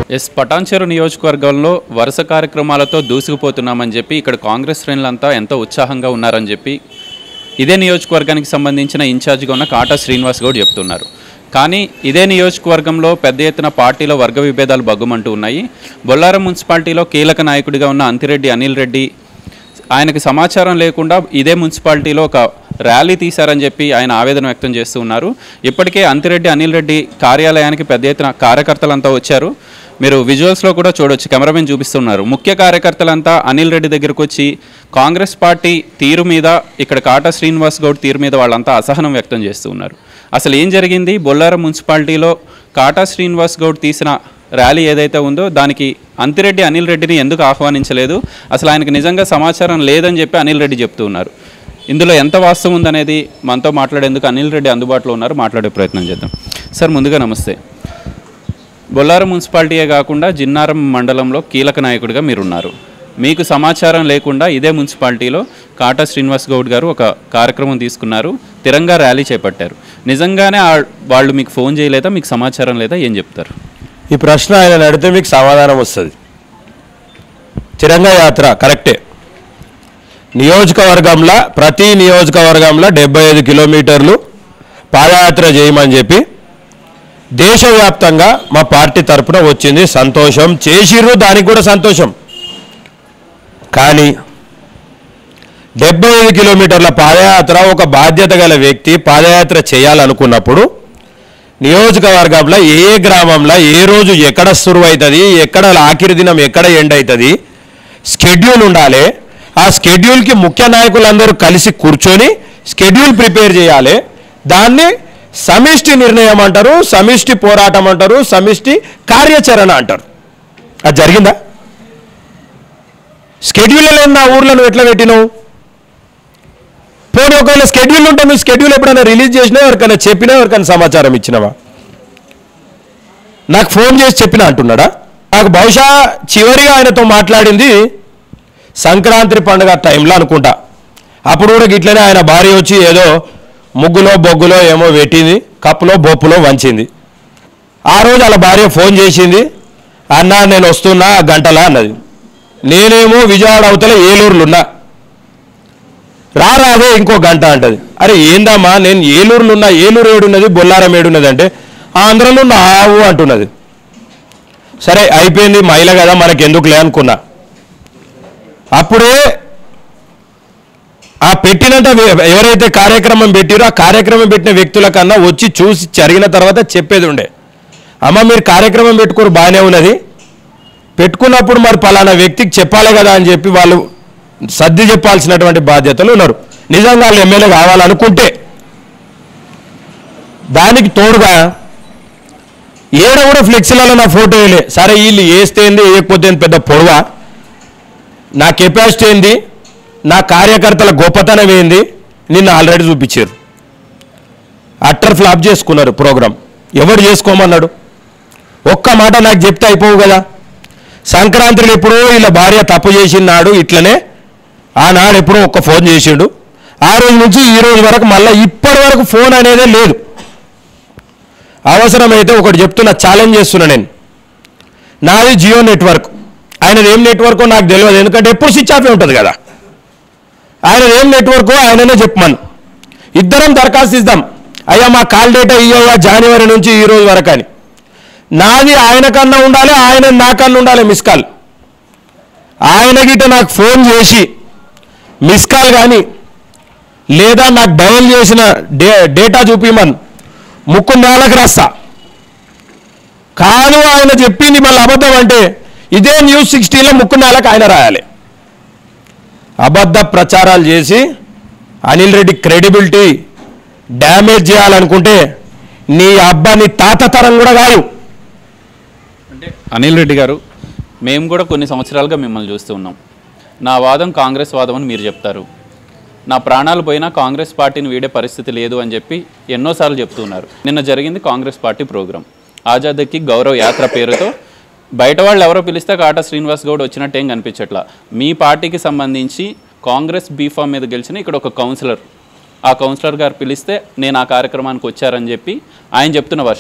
Yes Patancheru నియోజకవర్గంలో వరుస కార్యక్రమాలతో దూసుకుపోతున్నామని చెప్పి ఇక్కడ కాంగ్రెస్ శ్రేణులంతా ఎంతో ఉత్సాహంగా ఉన్నారని చెప్పి ఇదే నియోజకవర్గానికి సంబంధించిన ఇన్ఛార్జిగా ఉన్న కాటా శ్రీనివాస్ గౌడ్ చెప్తున్నారు కానీ ఇదే నియోజకవర్గంలో పెద్ద ఎత్తున పార్టీలో వర్గ విభేదాలు బగ్గుమంటూ ఉన్నాయి బొల్లారం మున్సిపాలిటీలో కీలక నాయకుడిగా ఉన్న అంతిరెడ్డి అనిల్ రెడ్డి ఆయనకు సమాచారం లేకుండా ఇదే మున్సిపాలిటీలో ఒక ర్యాలీ తీశారని చెప్పి ఆయన ఆవేదన వ్యక్తం చేస్తూ ఉన్నారు ఇప్పటికే అంతిరెడ్డి అనిల్ రెడ్డి కార్యాలయానికి పెద్ద ఎత్తున కార్యకర్తలంతా వచ్చారు మీరు విజువల్స్లో కూడా చూడొచ్చు కెమెరామెన్ చూపిస్తున్నారు ముఖ్య కార్యకర్తలంతా అనిల్ రెడ్డి దగ్గరకు వచ్చి కాంగ్రెస్ పార్టీ తీరు మీద ఇక్కడ కాటా శ్రీనివాస్ గౌడ్ తీరు మీద వాళ్ళంతా అసహనం వ్యక్తం చేస్తూ ఉన్నారు అసలు ఏం జరిగింది బొల్లారం మున్సిపాలిటీలో కాటా శ్రీనివాస్ గౌడ్ తీసిన ర్యాలీ ఏదైతే ఉందో దానికి అంతిరెడ్డి అనిల్ రెడ్డిని ఎందుకు ఆహ్వానించలేదు అసలు ఆయనకు నిజంగా సమాచారం లేదని చెప్పి అనిల్ రెడ్డి చెప్తూ ఉన్నారు ఇందులో ఎంత వాస్తవం ఉందనేది మనతో మాట్లాడేందుకు అనిల్ రెడ్డి అందుబాటులో ఉన్నారు మాట్లాడే ప్రయత్నం చేద్దాం సార్ ముందుగా నమస్తే బొల్లారం మున్సిపాలిటీయే కాకుండా జిన్నారం మండలంలో కీలక నాయకుడిగా మీరున్నారు మీకు సమాచారం లేకుండా ఇదే మున్సిపాలిటీలో కాటా శ్రీనివాస్ గౌడ్ గారు ఒక కార్యక్రమం తీసుకున్నారు తిరంగా ర్యాలీ చేపట్టారు నిజంగానే ఆ- వాళ్ళు మీకు ఫోన్ చేయలేదా మీకు సమాచారం లేదా ఏం చెప్తారు ఈ ప్రశ్న ఆయన అడిగితే మీకు సమాధానం వస్తుంది తిరంగా యాత్ర కరెక్టే నియోజకవర్గంలో ప్రతి నియోజకవర్గంలో డెబ్బై ఐదు కిలోమీటర్లు పాదయాత్ర చేయమని చెప్పి దేశవ్యాప్తంగా మా పార్టీ తరపున వచ్చింది సంతోషం చేసిర్రు దానికి కూడా సంతోషం కానీ డెబ్బై ఐదు కిలోమీటర్ల పాదయాత్ర ఒక బాధ్యత గల వ్యక్తి పాదయాత్ర చేయాలనుకున్నప్పుడు నియోజకవర్గంలో ఏ ఏ గ్రామంలో ఏ రోజు ఎక్కడ సురువు అవుతుంది ఎక్కడ ఆఖరి దినం ఎక్కడ ఎండ్ అవుతుంది స్కెడ్యూల్ ఉండాలి ఆ స్కెడ్యూల్కి ముఖ్య నాయకులందరూ కలిసి కూర్చొని స్కెడ్యూల్ ప్రిపేర్ చేయాలి దాన్ని సమిష్టి నిర్ణయం అంటారు సమిష్టి పోరాటం అంటారు సమిష్టి కార్యాచరణ అంటారు అది జరిగిందా స్కెడ్యూల్ లేని నా ఊర్లో నువ్వు ఎట్లా పెట్టినావు పోనీ ఒకవేళ స్కెడ్యూల్ ఉంటే నువ్వు స్కెడ్యూల్ ఎప్పుడైనా రిలీజ్ చేసినా ఎవరికైనా చెప్పినా ఎవరికైనా సమాచారం ఇచ్చినావా నాకు ఫోన్ చేసి చెప్పినా అంటున్నాడా నాకు బహుశా చివరిగా ఆయనతో మాట్లాడింది సంక్రాంతి పండుగ టైంలో అనుకుంటా అప్పుడు కూడా గిట్లనే ఆయన భార్య వచ్చి ఏదో ముగ్గులో బొగ్గులో ఏమో పెట్టింది కప్పులో బొప్పులో వంచింది ఆ రోజు వాళ్ళ భార్య ఫోన్ చేసింది అన్నా నేను వస్తున్నా గంటలా అన్నది నేనేమో విజయవాడ అవతల ఏలూరులో ఉన్నా రా రాదే ఇంకో గంట అంటది అరే ఏందమ్మా నేను ఏలూరులో ఉన్నా ఏలూరు ఏడున్నది బొల్లారం ఏడున్నది అంటే ఆంధ్రలో ఉన్న ఆవు అంటున్నది సరే అయిపోయింది మహిళ కదా మనకి ఎందుకులే అనుకున్నా అప్పుడే ఆ పెట్టినంత వె- ఎవరైతే కార్యక్రమం పెట్టిరో ఆ కార్యక్రమం పెట్టిన వ్యక్తుల కన్నా వచ్చి చూసి జరిగిన తర్వాత చెప్పేది ఉండే అమ్మ మీరు కార్యక్రమం పెట్టుకోరు బాగానే ఉన్నది పెట్టుకున్నప్పుడు మరి పలానా వ్యక్తికి చెప్పాలి కదా అని చెప్పి వాళ్ళు సర్ది చెప్పాల్సినటువంటి బాధ్యతలు ఉన్నారు నిజంగా వాళ్ళు ఎమ్మెల్యే కావాలనుకుంటే దానికి తోడుగా ఏడ కూడా ఫ్లెక్సీలలో నా ఫోటో వేయలే సరే వీళ్ళు వేస్తే ఏంది వేయకపోతే ఏంది పెద్ద పొడవ నా కెపాసిటీ ఏంది నా కార్యకర్తల గొప్పతనం ఏంది నిన్న ఆల్రెడీ చూపించారు అట్టర్ ఫ్లాప్ చేసుకున్నారు ప్రోగ్రాం ఎవడు చేసుకోమన్నాడు ఒక్క మాట నాకు చెప్తే అయిపోవు కదా సంక్రాంతిని ఎప్పుడో వీళ్ళ భార్య తప్పు చేసినాడు ఇట్లనే ఆనాడు ఎప్పుడో ఒక్క ఫోన్ చేసిండు ఆ రోజు నుంచి ఈ రోజు వరకు మళ్ళీ ఇప్పటి వరకు ఫోన్ అనేదే లేదు అవసరమైతే ఒకటి చెప్తున్నా ఛాలెంజ్ చేస్తున్నా నేను నాది జియో నెట్వర్క్ ఆయనది ఏం నెట్వర్కో నాకు తెలియదు ఎందుకంటే ఎప్పుడు స్విచ్ ఆఫే ఉంటుంది కదా ఆయన ఏం నెట్వర్కో ఆయననే చెప్పమను ఇద్దరం దరఖాస్తు ఇద్దాం అయ్యా మా కాల్ డేటా ఇయ్యవా జనవరి నుంచి ఈ రోజు వరకు అని నాది ఆయన కన్నా ఉండాలి ఆయన నాకన్నా ఉండాలి మిస్ కాల్ ఆయన గిట నాకు ఫోన్ చేసి మిస్ కాల్ కానీ లేదా నాకు డయల్ చేసిన డే డేటా చూపిమను ముక్కు నేలకు రాస్తా కాదు ఆయన చెప్పింది మళ్ళీ అబద్ధం అంటే ఇదే న్యూస్ సిక్స్టీన్లో ముక్కు నేలకు ఆయన రాయాలి అబద్ధ ప్రచారాలు చేసి అనిల్ రెడ్డి క్రెడిబిలిటీ డ్యామేజ్ చేయాలనుకుంటే నీ అబ్బా నీ తాత తరం కూడా కాదు అంటే అనిల్ రెడ్డి గారు మేము కూడా కొన్ని సంవత్సరాలుగా మిమ్మల్ని చూస్తూ ఉన్నాం నా వాదం కాంగ్రెస్ వాదం అని మీరు చెప్తారు నా ప్రాణాలు పోయినా కాంగ్రెస్ పార్టీని వీడే పరిస్థితి లేదు అని చెప్పి ఎన్నోసార్లు చెప్తున్నారు నిన్న జరిగింది కాంగ్రెస్ పార్టీ ప్రోగ్రాం ఆజాద్కి గౌరవ యాత్ర పేరుతో బయట వాళ్ళు ఎవరో పిలిస్తే కాటా శ్రీనివాస్ గౌడ్ వచ్చినట్టు ఏం కనిపించట్లా మీ పార్టీకి సంబంధించి కాంగ్రెస్ బీఫామ్ మీద గెలిచిన ఇక్కడ ఒక కౌన్సిలర్ ఆ కౌన్సిలర్ గారు పిలిస్తే నేను ఆ కార్యక్రమానికి వచ్చారని చెప్పి ఆయన చెప్తున్న వర్షన్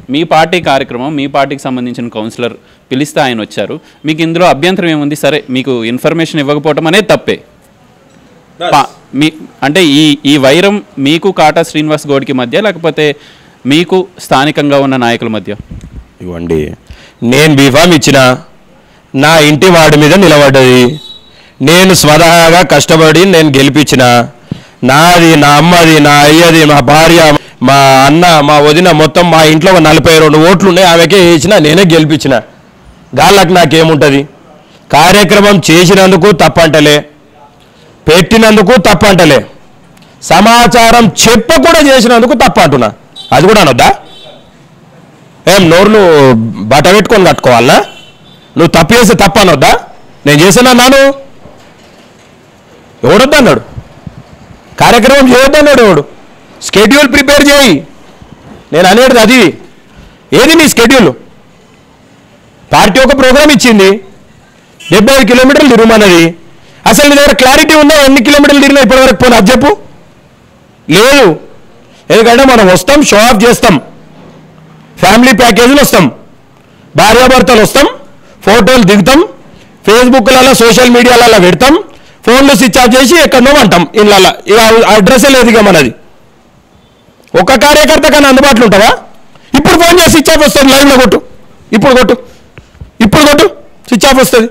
మీ పార్టీ కార్యక్రమం మీ పార్టీకి సంబంధించిన కౌన్సిలర్ పిలిస్తే ఆయన వచ్చారు మీకు ఇందులో అభ్యంతరం ఏముంది సరే మీకు ఇన్ఫర్మేషన్ ఇవ్వకపోవటం అనేది తప్పే పా- మీ అంటే ఈ ఈ వైరం మీకు కాటా శ్రీనివాస్ గౌడ్కి మధ్య లేకపోతే మీకు స్థానికంగా ఉన్న నాయకుల మధ్య ఇవ్వండి నేను బీఫామ్ ఇచ్చిన నా ఇంటి వాడి మీద నిలబడ్డది నేను స్వతహాగా కష్టపడి నేను గెలిపించిన నాది నా అమ్మది నా అయ్యది మా భార్య మా అన్న మా వదిన మొత్తం మా ఇంట్లో ఒక నలభై రెండు ఓట్లు ఉన్నాయి ఆమెకే వేసిన నేనే గెలిపించిన గాళ్ళకి నాకేముంటుంది కార్యక్రమం చేసినందుకు తప్పంటలే పెట్టినందుకు తప్పంటలే సమాచారం చెప్ప కూడా చేసినందుకు తప్పంటున్నా అది కూడా అనొద్దా ఏం నోర్లు బట్ట పెట్టుకొని కట్టుకోవాలనా నువ్వు తప్పు చేస్తే తప్పు అనొద్దా నేను చేసిన నాను ఎవడొద్దన్నాడు కార్యక్రమం చేయొద్దన్నాడు ఎవడు స్కెడ్యూల్ ప్రిపేర్ చేయి నేను అనేది అది ఏది నీ స్కెడ్యూల్ పార్టీ ఒక ప్రోగ్రామ్ ఇచ్చింది డెబ్బై ఐదు కిలోమీటర్లు తిరుగుమన్నది అసలు నీ దగ్గర క్లారిటీ ఉందా ఎన్ని కిలోమీటర్లు తిరిగినా ఇప్పటివరకు పోనీ అది చెప్పు లేదు ఎందుకంటే మనం వస్తాం షో ఆఫ్ చేస్తాం ఫ్యామిలీ ప్యాకేజీలు వస్తాం భార్యాభర్తలు వస్తాం ఫోటోలు దిగుతాం ఫేస్బుక్లలో సోషల్ మీడియాలలో పెడతాం ఫోన్లు స్విచ్ ఆఫ్ చేసి ఎక్కడో అంటాం ఇళ్ళల్లో ఇక అడ్రస్ లేదు ఇక మనది ఒక కార్యకర్త కానీ అందుబాటులో ఉంటావా ఇప్పుడు ఫోన్ చేసి స్విచ్ ఆఫ్ వస్తుంది లైవ్లో కొట్టు ఇప్పుడు కొట్టు ఇప్పుడు కొట్టు స్విచ్ ఆఫ్ వస్తుంది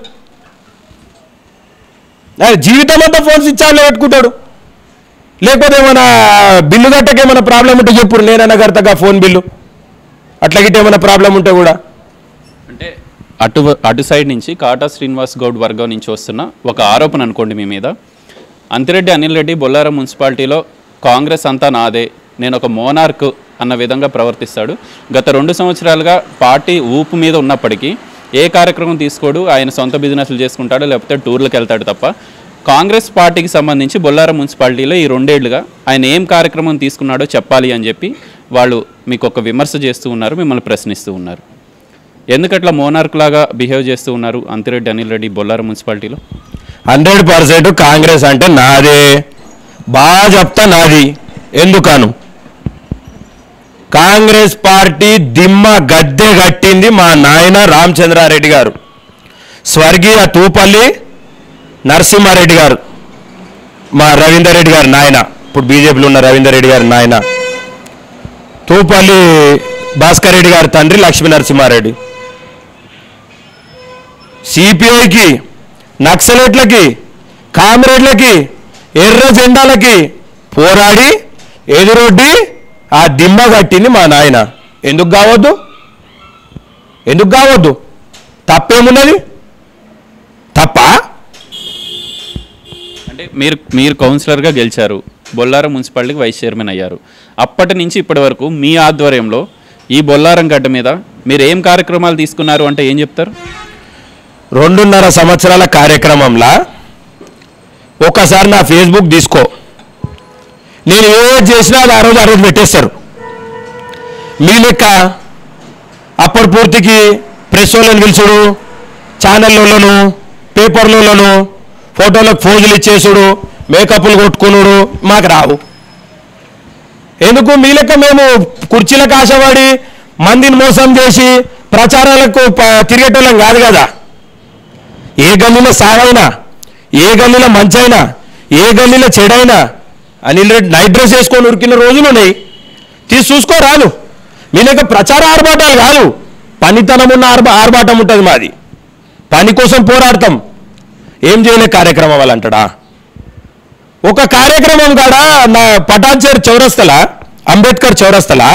ఆయన జీవితం అంతా ఫోన్ స్విచ్ ఆఫ్లో పెట్టుకుంటాడు లేకపోతే ఏమైనా బిల్లు కట్టక ఏమైనా ప్రాబ్లం ఉంటే చెప్పు నేనైనా కడతాగా ఫోన్ బిల్లు అట్లా గిట్ట ఏమైనా ప్రాబ్లం ఉంటే కూడా అంటే అటు అటు సైడ్ నుంచి కాటా శ్రీనివాస్ గౌడ్ వర్గం నుంచి వస్తున్న ఒక ఆరోపణ అనుకోండి మీ మీద అంతిరెడ్డి అనిల్ రెడ్డి బొల్లారం మున్సిపాలిటీలో కాంగ్రెస్ అంతా నాదే నేను ఒక మోనార్క్ అన్న విధంగా ప్రవర్తిస్తాడు గత రెండు సంవత్సరాలుగా పార్టీ ఊపు మీద ఉన్నప్పటికీ ఏ కార్యక్రమం తీసుకోడు ఆయన సొంత బిజినెస్లు చేసుకుంటాడు లేకపోతే టూర్లకు వెళ్తాడు తప్ప కాంగ్రెస్ పార్టీకి సంబంధించి బొల్లారం మున్సిపాలిటీలో ఈ రెండేళ్లుగా ఆయన ఏం కార్యక్రమం తీసుకున్నాడో చెప్పాలి అని చెప్పి వాళ్ళు మీకు ఒక విమర్శ చేస్తూ ఉన్నారు మిమ్మల్ని ప్రశ్నిస్తూ ఉన్నారు ఎందుకట్లా మోనార్క్ లాగా బిహేవ్ చేస్తూ ఉన్నారు అంతిరెడ్డి అనిల్ రెడ్డి బొల్లారం మున్సిపాలిటీలో హండ్రెడ్ పర్సెంట్ కాంగ్రెస్ అంటే నాదే బాగా చెప్తా నాది ఎందుకను కాంగ్రెస్ పార్టీ దిమ్మ గద్దె కట్టింది మా నాయన రామచంద్రారెడ్డి గారు స్వర్గీయ తూపల్లి నరసింహారెడ్డి గారు మా రవీందర్ రెడ్డి గారు నాయన ఇప్పుడు బీజేపీలో ఉన్న రవీందర్ రెడ్డి గారు నాయన తూపల్లి భాస్కర్ రెడ్డి గారి తండ్రి లక్ష్మీ నరసింహారెడ్డి సిపిఐకి నక్సలెట్లకి కామ్రేడ్లకి ఎర్ర జెండాలకి పోరాడి ఎదురొడ్డి ఆ దిమ్మ కట్టింది మా నాయన ఎందుకు కావద్దు ఎందుకు కావద్దు తప్పేమున్నది తప్ప అంటే మీరు మీరు కౌన్సిలర్గా గెలిచారు బొల్లారం మున్సిపాలిటీకి వైస్ చైర్మన్ అయ్యారు అప్పటి నుంచి ఇప్పటి వరకు మీ ఆధ్వర్యంలో ఈ బొల్లారం గడ్డ మీద మీరు ఏం కార్యక్రమాలు తీసుకున్నారు అంటే ఏం చెప్తారు రెండున్నర సంవత్సరాల కార్యక్రమంలా ఒకసారి నా ఫేస్బుక్ తీసుకో నేను ఏ చేసినా అది ఆ రోజు ఆ రోజు పెట్టేస్తారు మీ లెక్క అప్పటి పూర్తికి ప్రెస్ వాళ్ళని పిలుచుడు ఛానళ్ళలోను పేపర్లలోను ఫోటోలకు ఫోజులు ఇచ్చేసుడు మేకప్లు కొట్టుకునుడు మాకు రావు ఎందుకు మీ లెక్క మేము కుర్చీలకు ఆశపడి మందిని మోసం చేసి ప్రచారాలకు ప- తిరిగేటోళ్ళం కాదు కదా ఏ గల్లీలో సాగైనా ఏ గల్లీలో మంచైనా ఏ గల్లీలో చెడైనా అనిల్ రెడ్డి నైట్ డ్రెస్ వేసుకొని ఉరికిన రోజులు ఉన్నాయి తీసి చూసుకోరాదు మీ లెక్క ప్రచార ఆర్భాటాలు కాదు పనితనం ఉన్న ఆర్భ ఆర్భాటం ఉంటుంది మాది పని కోసం పోరాడతాం ఏం చేయలే కార్యక్రమం వాళ్ళు అంటాడా ఒక కార్యక్రమం కాడ నా పటాన్చేరు చౌరస్తలా అంబేద్కర్ చౌరస్తలా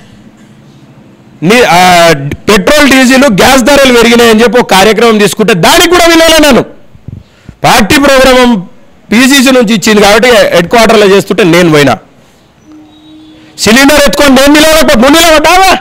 నీ ఆ, పెట్రోల్ డీజిల్ గ్యాస్ ధరలు పెరిగినాయని చెప్పి ఒక కార్యక్రమం తీసుకుంటే దానికి కూడా వినలే నేను పార్టీ ప్రోగ్రామం పీసీసీ నుంచి ఇచ్చింది కాబట్టి హెడ్ క్వార్టర్లో చేస్తుంటే నేను పోయినా సిలిండర్ ఎత్తుకొని నేను నిలబడ నువ్వు నిలబడ్డావా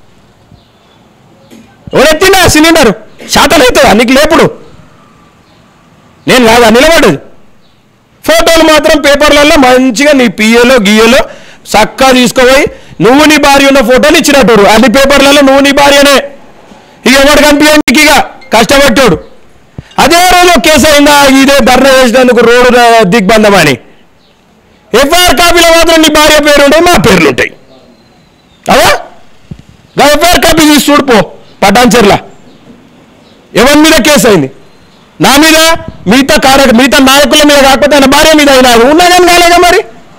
ఎవరెత్తిండా సిలిండర్ శాతం అవుతుందా నీకు లేపుడు నేను కాదా నిలబడ్డది ఫోటోలు మాత్రం పేపర్లలో మంచిగా నీ పిఏలో గియ్యలో చక్కగా తీసుకుపోయి నువ్వు నీ భార్య ఉన్న ఫోటోలు ఇచ్చినట్టు అన్ని పేపర్లలో నువ్వు నీ భార్యనే ఇక ఎవరు కనిపించండి ఇక కష్టపడ్డాడు అదే రోజు కేసు అయిందా ఇదే ధర్నా చేసినందుకు రోడ్డు ర- దిగ్బంధం అని ఎఫ్ఐఆర్ కాపీలో మాత్రం నీ భార్య పేరు ఉంటాయి మా పేర్లు ఉంటాయి అవా ఎఫ్ఐఆర్ తీసి చూడిపో పటాన్చెర్ల ఎవరి మీద కేసు అయింది నా మీద మిగతా కార్య మిగతా నాయకుల మీద కాకపోతే ఆయన భార్య మీద అయినా ఉన్నా కానీ కాలేగా మరి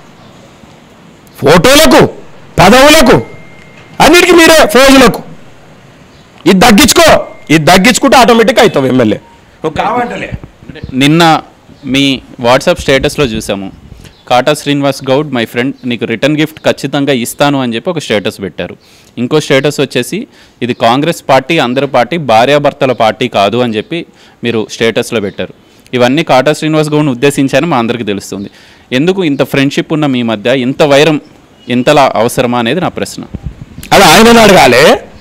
ఫోటోలకు పదవులకు అన్నిటికీ మీరే ఫోజులకు ఇది తగ్గించుకో ఇది తగ్గించుకుంటే ఆటోమేటిక్ అవుతావు ఎమ్మెల్యే నువ్వు కావంటలే అంటే నిన్న మీ వాట్సాప్ స్టేటస్లో చూసాము కాటా శ్రీనివాస్ గౌడ్ మై ఫ్రెండ్ నీకు రిటర్న్ గిఫ్ట్ ఖచ్చితంగా ఇస్తాను అని చెప్పి ఒక స్టేటస్ పెట్టారు ఇంకో స్టేటస్ వచ్చేసి ఇది కాంగ్రెస్ పార్టీ అందరి పార్టీ భార్యాభర్తల పార్టీ కాదు అని చెప్పి మీరు స్టేటస్లో పెట్టారు ఇవన్నీ కాటా శ్రీనివాస్ గౌడ్ని ఉద్దేశించారని మా అందరికీ తెలుస్తుంది ఎందుకు ఇంత ఫ్రెండ్షిప్ ఉన్న మీ మధ్య ఇంత వైరం ఇంతలా అవసరమా అనేది నా ప్రశ్న అది ఆయనను అడగాలి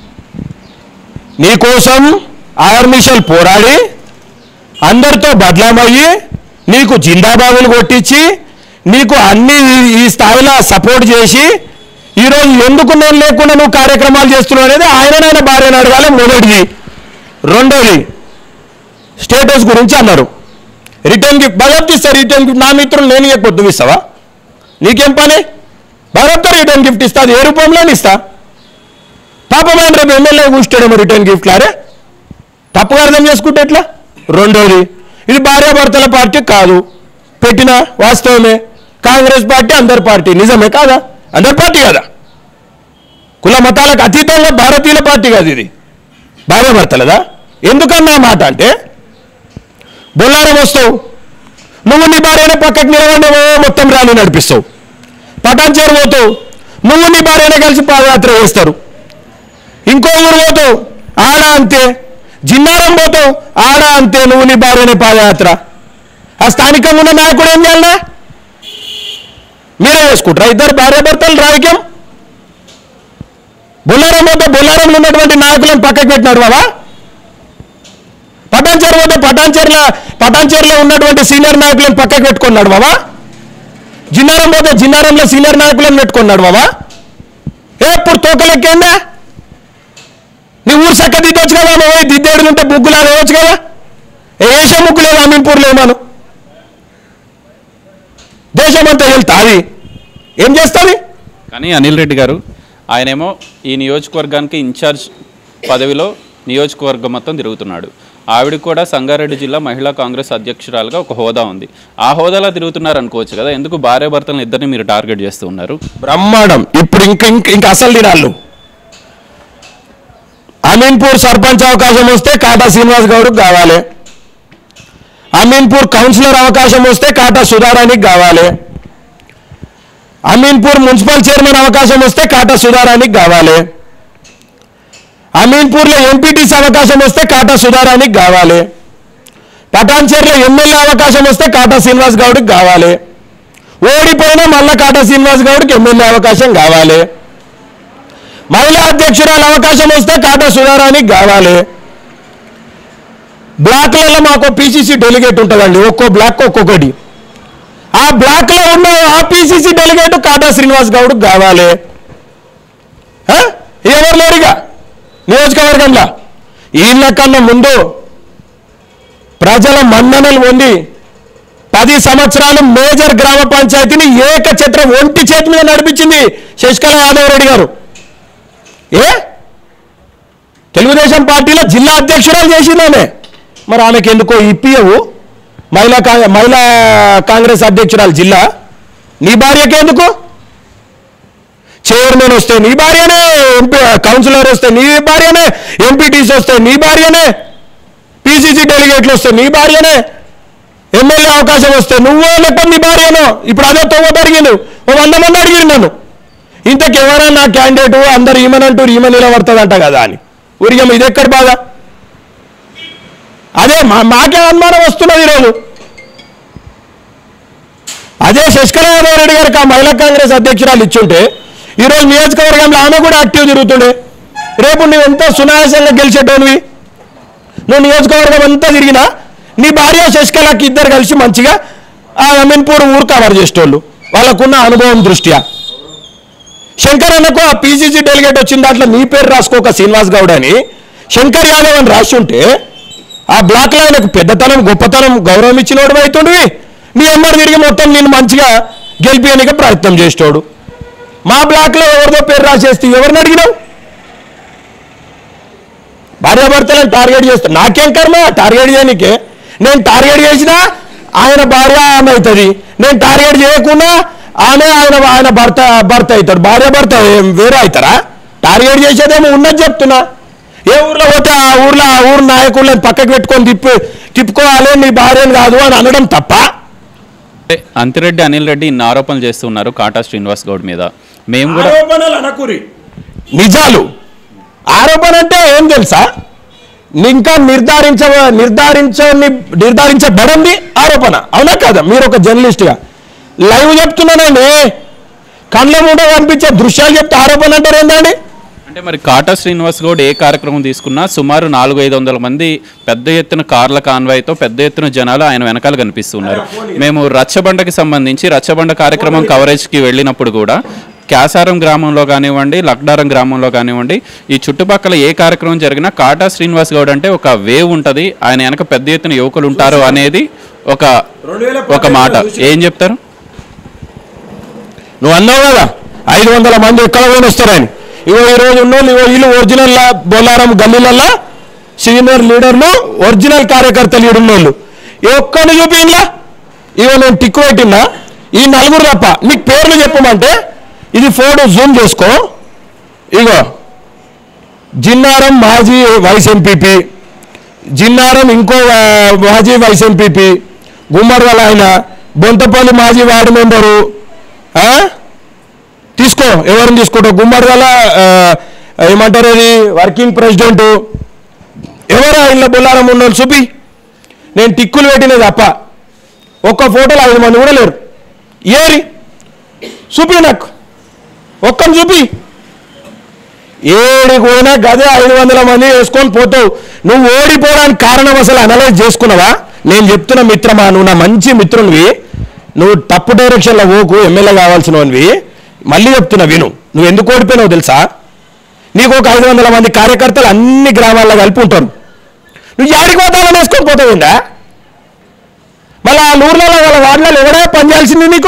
నీకోసం ఆర్మిషల్ పోరాడి అందరితో బదలామయ్యి నీకు జిందాబాబులు కొట్టించి నీకు అన్ని ఈ- ఈ స్థాయిలో సపోర్ట్ చేసి ఈరోజు ఎందుకు నేను లేకుండా నువ్వు కార్యక్రమాలు చేస్తున్నావు అనేది ఆయననైనా భార్యను అడగాలి మొదటిది రెండోది స్టేటస్ గురించి అన్నారు రిటర్న్ గిఫ్ట్ భగవత్ ఇస్తా రిటర్న్ గిఫ్ట్ నా మిత్రులు నేను ఇవ్వకపోతే నువ్వు ఇస్తావా నీకేం పని భగవత్ రిటర్న్ గిఫ్ట్ ఇస్తా అది ఏ రూపంలో ఇస్తా పాపమైన రేపు ఎమ్మెల్యే కూర్చుంటాడేమో రిటర్న్ గిఫ్ట్ లారే తప్పుగా అర్థం చేసుకుంటే ఎట్లా రెండోది ఇది భార్యాభర్తల పార్టీ కాదు పెట్టిన వాస్తవమే కాంగ్రెస్ పార్టీ అందరి పార్టీ నిజమే కాదా అందరి పార్టీ కదా కుల మతాలకు అతీతంగా భారతీయుల పార్టీ కాదు ఇది భార్యాభర్తలదా ఎందుకన్నా మాట అంటే బొల్లారం వస్తావు నువ్వు నీ భార్యనే పక్కకు నిలబడినవో మొత్తం ర్యాలీ నడిపిస్తావు పటాన్చేరు పోతావు నువ్వు నీ భార్యనే కలిసి పాదయాత్ర చేస్తారు ఇంకో ఊరు పోతావు ఆడ అంతే జిన్నారం పోతావు ఆడ అంతే నువ్వు నీ భార్యనే పాదయాత్ర ఆ స్థానికంగా ఉన్న నాయకుడు ఏం చేయాలనా మీరే చేసుకుంటారా ఇద్దరు భార్యాభర్తలు రాజకీయం బొల్లారం పోతే బొల్లారంలో ఉన్నటువంటి నాయకులను పక్కకు పెట్టినాడు బాబా పటాన్చేరు పోతే పటాన్చేరులో పటాన్చేరులో ఉన్నటువంటి సీనియర్ నాయకులను పక్కకు పెట్టుకున్నాడు బాబా జిన్నారం పోతే జిన్నారంలో సీనియర్ నాయకులను పెట్టుకున్నాడు బాబా ఏ ఇప్పుడు తోకలెక్కేందా నీ ఊరు చక్క దిద్దొచ్చు కదా నువ్వు పోయి దిద్దేడు ఉంటే ముగ్గులు ఆడవచ్చు కదా ఏ ఏషే ముగ్గు లేదు అమీన్పూర్లో ఏమాను దేశమంతా వెళ్తా అది ఏం చేస్తుంది కానీ అనిల్ రెడ్డి గారు ఆయనేమో ఈ నియోజకవర్గానికి ఇన్ఛార్జ్ పదవిలో నియోజకవర్గం మొత్తం తిరుగుతున్నాడు ఆవిడ కూడా సంగారెడ్డి జిల్లా మహిళా కాంగ్రెస్ అధ్యక్షురాలుగా ఒక హోదా ఉంది ఆ హోదాలో తిరుగుతున్నారు అనుకోవచ్చు కదా ఎందుకు భార్య భర్తలను ఇద్దరిని మీరు టార్గెట్ చేస్తూ ఉన్నారు బ్రహ్మాండం ఇప్పుడు ఇంక ఇంక ఇంక అసలు దినాలు అమీన్పూర్ సర్పంచ్ అవకాశం వస్తే కాటా శ్రీనివాస్ గౌడ్కి కావాలి అమీన్పూర్ కౌన్సిలర్ అవకాశం వస్తే కాటా సుధారానికి కావాలి అమీన్పూర్ మున్సిపల్ చైర్మన్ అవకాశం వస్తే కాటా సుధారానికి కావాలి అమీన్పూర్లో ఎంపీటీసీ అవకాశం వస్తే కాటా సుధారానికి కావాలి పటాన్చేర్లో ఎమ్మెల్యే అవకాశం వస్తే కాటా శ్రీనివాస్ గౌడ్కి కావాలి ఓడిపోయినా మళ్ళా కాటా శ్రీనివాస్ గౌడ్కి ఎమ్మెల్యే అవకాశం కావాలి మహిళా అధ్యక్షురాలు అవకాశం వస్తే కాటా సుధారానికి కావాలి బ్లాక్లలో మాకు పీసీసీ డెలిగేట్ ఉంటుందండి ఒక్కో బ్లాక్ ఒక్కొక్కటి ఆ బ్లాక్లో ఉన్న ఆ పీసీసీ డెలిగేట్ కాటా శ్రీనివాస్ గౌడ్కి కావాలి ఆ? ఎవరు లేరుగా నియోజకవర్గంలో వీళ్ళ కన్నా ముందు ప్రజల మన్ననలు పొంది పది సంవత్సరాలు మేజర్ గ్రామ పంచాయతీని ఏకఛత్ర ఒంటి చేతి మీద నడిపించింది శశికళ యాదవ్ రెడ్డి గారు ఏ తెలుగుదేశం పార్టీలో జిల్లా అధ్యక్షురాలు చేసిందామె మరి ఆమెకి ఎందుకో ఇప్పియవు మహిళా కాంగ్రెస్ మహిళా కాంగ్రెస్ అధ్యక్షురాలు జిల్లా నీ భార్యకి ఎందుకు చైర్మన్ వస్తే నీ భార్యనే ఎంపీ కౌన్సిలర్ వస్తే నీ భార్యనే ఎంపీటీసీ వస్తే నీ భార్యనే పీసీసీ డెలిగేట్లు వస్తే నీ భార్యనే ఎమ్మెల్యే అవకాశం వస్తే నువ్వో లేకపోతే నీ భార్యనో ఇప్పుడు అదే తొవ్వ అడిగిండు ఓ వంద మంది అడిగిరు నన్ను ఇంతకు ఎవరైనా క్యాండిడేట్ అందరు ఈమెనంటూ ఈమె నిలబడుతుందంట కదా అని ఊరికేమో ఇది ఎక్కడ బాగా అదే మా మాకే అనుమానం వస్తున్నది ఈరోజు అదే శశికళ యాదవ్ రెడ్డి గారికి ఆ మహిళా కాంగ్రెస్ అధ్యక్షురాలు ఇచ్చుంటే ఈరోజు నియోజకవర్గంలో ఆమె కూడా యాక్టివ్ తిరుగుతుండే రేపు నువ్వు ఎంతో సునాయాసంగా గెలిచేటోనివి నువ్వు నియోజకవర్గం అంతా తిరిగినా నీ భార్య శశికళకి ఇద్దరు కలిసి మంచిగా ఆ అమీన్పూర్ ఊరు కవర్ చేసేటోళ్ళు వాళ్ళకున్న అనుభవం దృష్ట్యా శంకర్ అన్నకు ఆ పీసీసీ డెలిగేట్ వచ్చిన దాంట్లో నీ పేరు రాసుకోక శ్రీనివాస్ గౌడ్ అని శంకర్ యాదవ్ అని రాసి ఉంటే ఆ బ్లాక్లో ఆయనకు పెద్దతనం గొప్పతనం గౌరవం ఇచ్చినోడు అవుతుండివి నీ అమ్మడు తిరిగి మొత్తం నేను మంచిగా గెలిపించడానికి ప్రయత్నం చేసేటోడు మా బ్లాక్లో ఎవరిదో పేరు రాసేస్తే ఎవరిని అడిగినావు భార్యాభర్తలను టార్గెట్ చేస్తా నాకేం కర్మ టార్గెట్ చేయనికే నేను టార్గెట్ చేసినా ఆయన భార్య ఆమె అవుతుంది నేను టార్గెట్ చేయకుండా ఆమె ఆయన ఆయన భర్త భర్త అవుతాడు భార్య భర్త ఏం వేరే అవుతారా టార్గెట్ చేసేదేమో ఉన్నది చెప్తున్నా ఏ ఊర్లో పోతే ఆ ఊర్లో ఆ ఊరు నాయకులను పక్కకు పెట్టుకొని తిప్పి తిప్పుకోవాలి నీ భార్యను కాదు అని అనడం తప్ప అంటే అంతిరెడ్డి అనిల్ రెడ్డి ఇన్ని ఆరోపణలు చేస్తున్నారు కాటా శ్రీనివాస్ గౌడ్ మీద మేము కూడా ఆరోపణలు అనకూరి నిజాలు ఆరోపణ అంటే ఏం తెలుసా ఇంకా నిర్ధారించ నిర్ధారించని నిర్ధారించబడింది ఆరోపణ అవునా కాదా మీరు ఒక జర్నలిస్ట్గా లైవ్ చెప్తున్నానండి కళ్ళ ముందు కనిపించే దృశ్యాలు చెప్తే ఆరోపణ అంటారు ఏందండి అంటే మరి కాటా శ్రీనివాస్ గౌడ్ ఏ కార్యక్రమం తీసుకున్నా సుమారు నాలుగు ఐదు వందల మంది పెద్ద ఎత్తున కార్ల కాన్వాయ్తో పెద్ద ఎత్తున జనాలు ఆయన వెనకాల కనిపిస్తున్నారు మేము రచ్చబండకి సంబంధించి రచ్చబండ కార్యక్రమం కవరేజ్కి వెళ్ళినప్పుడు కూడా క్యాసారం గ్రామంలో కానివ్వండి లక్డారం గ్రామంలో కానివ్వండి ఈ చుట్టుపక్కల ఏ కార్యక్రమం జరిగినా కాటా శ్రీనివాస్ గౌడ్ అంటే ఒక వేవ్ ఉంటుంది ఆయన వెనక పెద్ద ఎత్తున యువకులు ఉంటారు అనేది ఒక ఒక మాట ఏం చెప్తారు నువ్వు అన్నావు కదా ఐదు వందల మంది ఎక్కడ పోయి వస్తారని ఇగో ఈ రోజు ఉన్నోళ్ళు ఇగో వీళ్ళు ఒరిజినల్ బొల్లారం గల్లీలల్లా సీనియర్ లీడర్లు ఒరిజినల్ కార్యకర్తలు ఈడున్నోళ్ళు ఈ ఒక్కడిని చూపి ఇంట్లో ఇగో నేను టిక్కు పెట్టినా ఈ నలుగురు తప్ప నీకు పేర్లు చెప్పమంటే ఇది ఫోటో జూమ్ చేసుకో ఇగో జిన్నారం మాజీ వైస్ ఎంపీపీ జిన్నారం ఇంకో ఆ, మాజీ వైస్ ఎంపీపీ గుమ్మడివల ఆయన బొంతపల్లి మాజీ వార్డు మెంబరు ఆ? తీసుకో ఎవరిని తీసుకుంటావు గుమ్మడివల ఆ, ఏమంటారు అది వర్కింగ్ ప్రెసిడెంట్ ఎవరు ఆయన బొల్లారం ఉన్నోళ్ళు చూపి నేను టిక్కులు పెట్టినది తప్ప ఒక్క ఫోటోలో ఐదు మంది కూడా లేరు ఏరి చూపి నాకు ఒక్కని చూపి ఏడికి పోయినా గదే ఐదు వందల మంది వేసుకొని పోతావు నువ్వు ఓడిపోవడానికి కారణం అసలు అనలైజ్ చేసుకున్నావా నేను చెప్తున్న మిత్రమా నువ్వు నా మంచి మిత్రునివి నువ్వు తప్పు డైరెక్షన్లో ఓకు ఎమ్మెల్యే కావాల్సినవి మళ్ళీ చెప్తున్నా విను నువ్వు ఎందుకు ఓడిపోయినావు తెలుసా నీకు ఒక ఐదు వందల మంది కార్యకర్తలు అన్ని గ్రామాల్లో కలిపి ఉంటారు నువ్వు యాడికి పోతావని వేసుకొని పోతావుందా మళ్ళీ ఆ ఊర్లలో వాళ్ళ వార్డులలో ఎవడా పనిచేయాల్సింది నీకు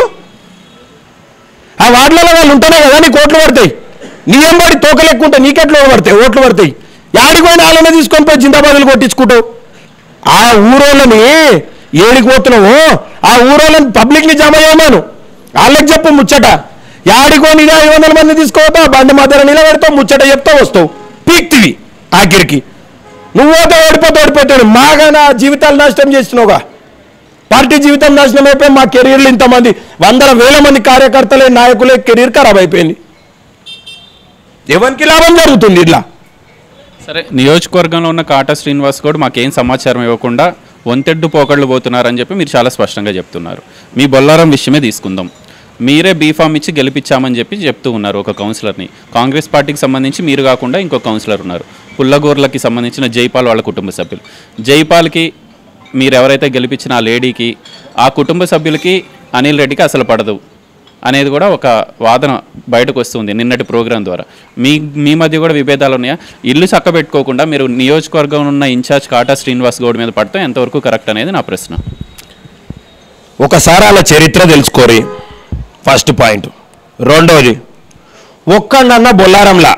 ఆ వార్డులలో వాళ్ళు ఉంటేనే కదా నీకు ఓట్లు పడతాయి నీ ఎంబడి తోకలెక్కుంటే నీకెట్లు పడతాయి ఓట్లు పడతాయి యాడికి పోయిన వాళ్ళనే తీసుకొని పోయి జిందాబాదులు కొట్టించుకుంటావు ఆ ఊరోళ్ళని ఏడికి పోతున్నావు ఆ ఊరోళ్ళని పబ్లిక్ని జమ చేయమాను వాళ్ళకి చెప్పు ముచ్చట యాడికో నీగా ఐదు వందల మంది తీసుకోవతావు బండి మధ్యలో నిలబెడతావు ముచ్చట చెప్తావు వస్తావు పీక్తివి ఆఖరికి నువ్వు పోతే ఓడిపోతే ఓడిపోతాడు మాగా నా జీవితాలు నాశనం చేస్తున్నావుగా పార్టీ జీవితం నాశనం అయిపోయి మా కెరీర్లు ఇంతమంది వందల వేల మంది కార్యకర్తలే నాయకులే కెరీర్ ఖరాబ్ అయిపోయింది ఎవరికి లాభం జరుగుతుంది ఇట్లా సరే నియోజకవర్గంలో ఉన్న కాటా శ్రీనివాస్ గౌడ్ మాకేం సమాచారం ఇవ్వకుండా వంతెడ్డు పోకళ్ళు పోతున్నారని చెప్పి మీరు చాలా స్పష్టంగా చెప్తున్నారు మీ బొల్లారం విషయమే తీసుకుందాం మీరే బీఫామ్ ఇచ్చి గెలిపించామని చెప్పి చెప్తూ ఉన్నారు ఒక కౌన్సిలర్ని కాంగ్రెస్ పార్టీకి సంబంధించి మీరు కాకుండా ఇంకో కౌన్సిలర్ ఉన్నారు పుల్లగూర్లకి సంబంధించిన జైపాల్ వాళ్ళ కుటుంబ సభ్యులు జైపాల్కి మీరు ఎవరైతే గెలిపించిన ఆ లేడీకి ఆ కుటుంబ సభ్యులకి అనిల్ రెడ్డికి అసలు పడదు అనేది కూడా ఒక వాదన బయటకు వస్తుంది నిన్నటి ప్రోగ్రాం ద్వారా మీ మీ మధ్య కూడా విభేదాలు ఉన్నాయా ఇల్లు చక్కబెట్టుకోకుండా మీరు నియోజకవర్గం ఉన్న ఇన్ఛార్జ్ కాటా శ్రీనివాస్ గౌడ్ మీద పడతాం ఎంతవరకు కరెక్ట్ అనేది నా ప్రశ్న ఒకసారి అలా చరిత్ర తెలుసుకోరి ఫస్ట్ పాయింట్ రెండోది ఒక్కడన్నా బొల్లారంలా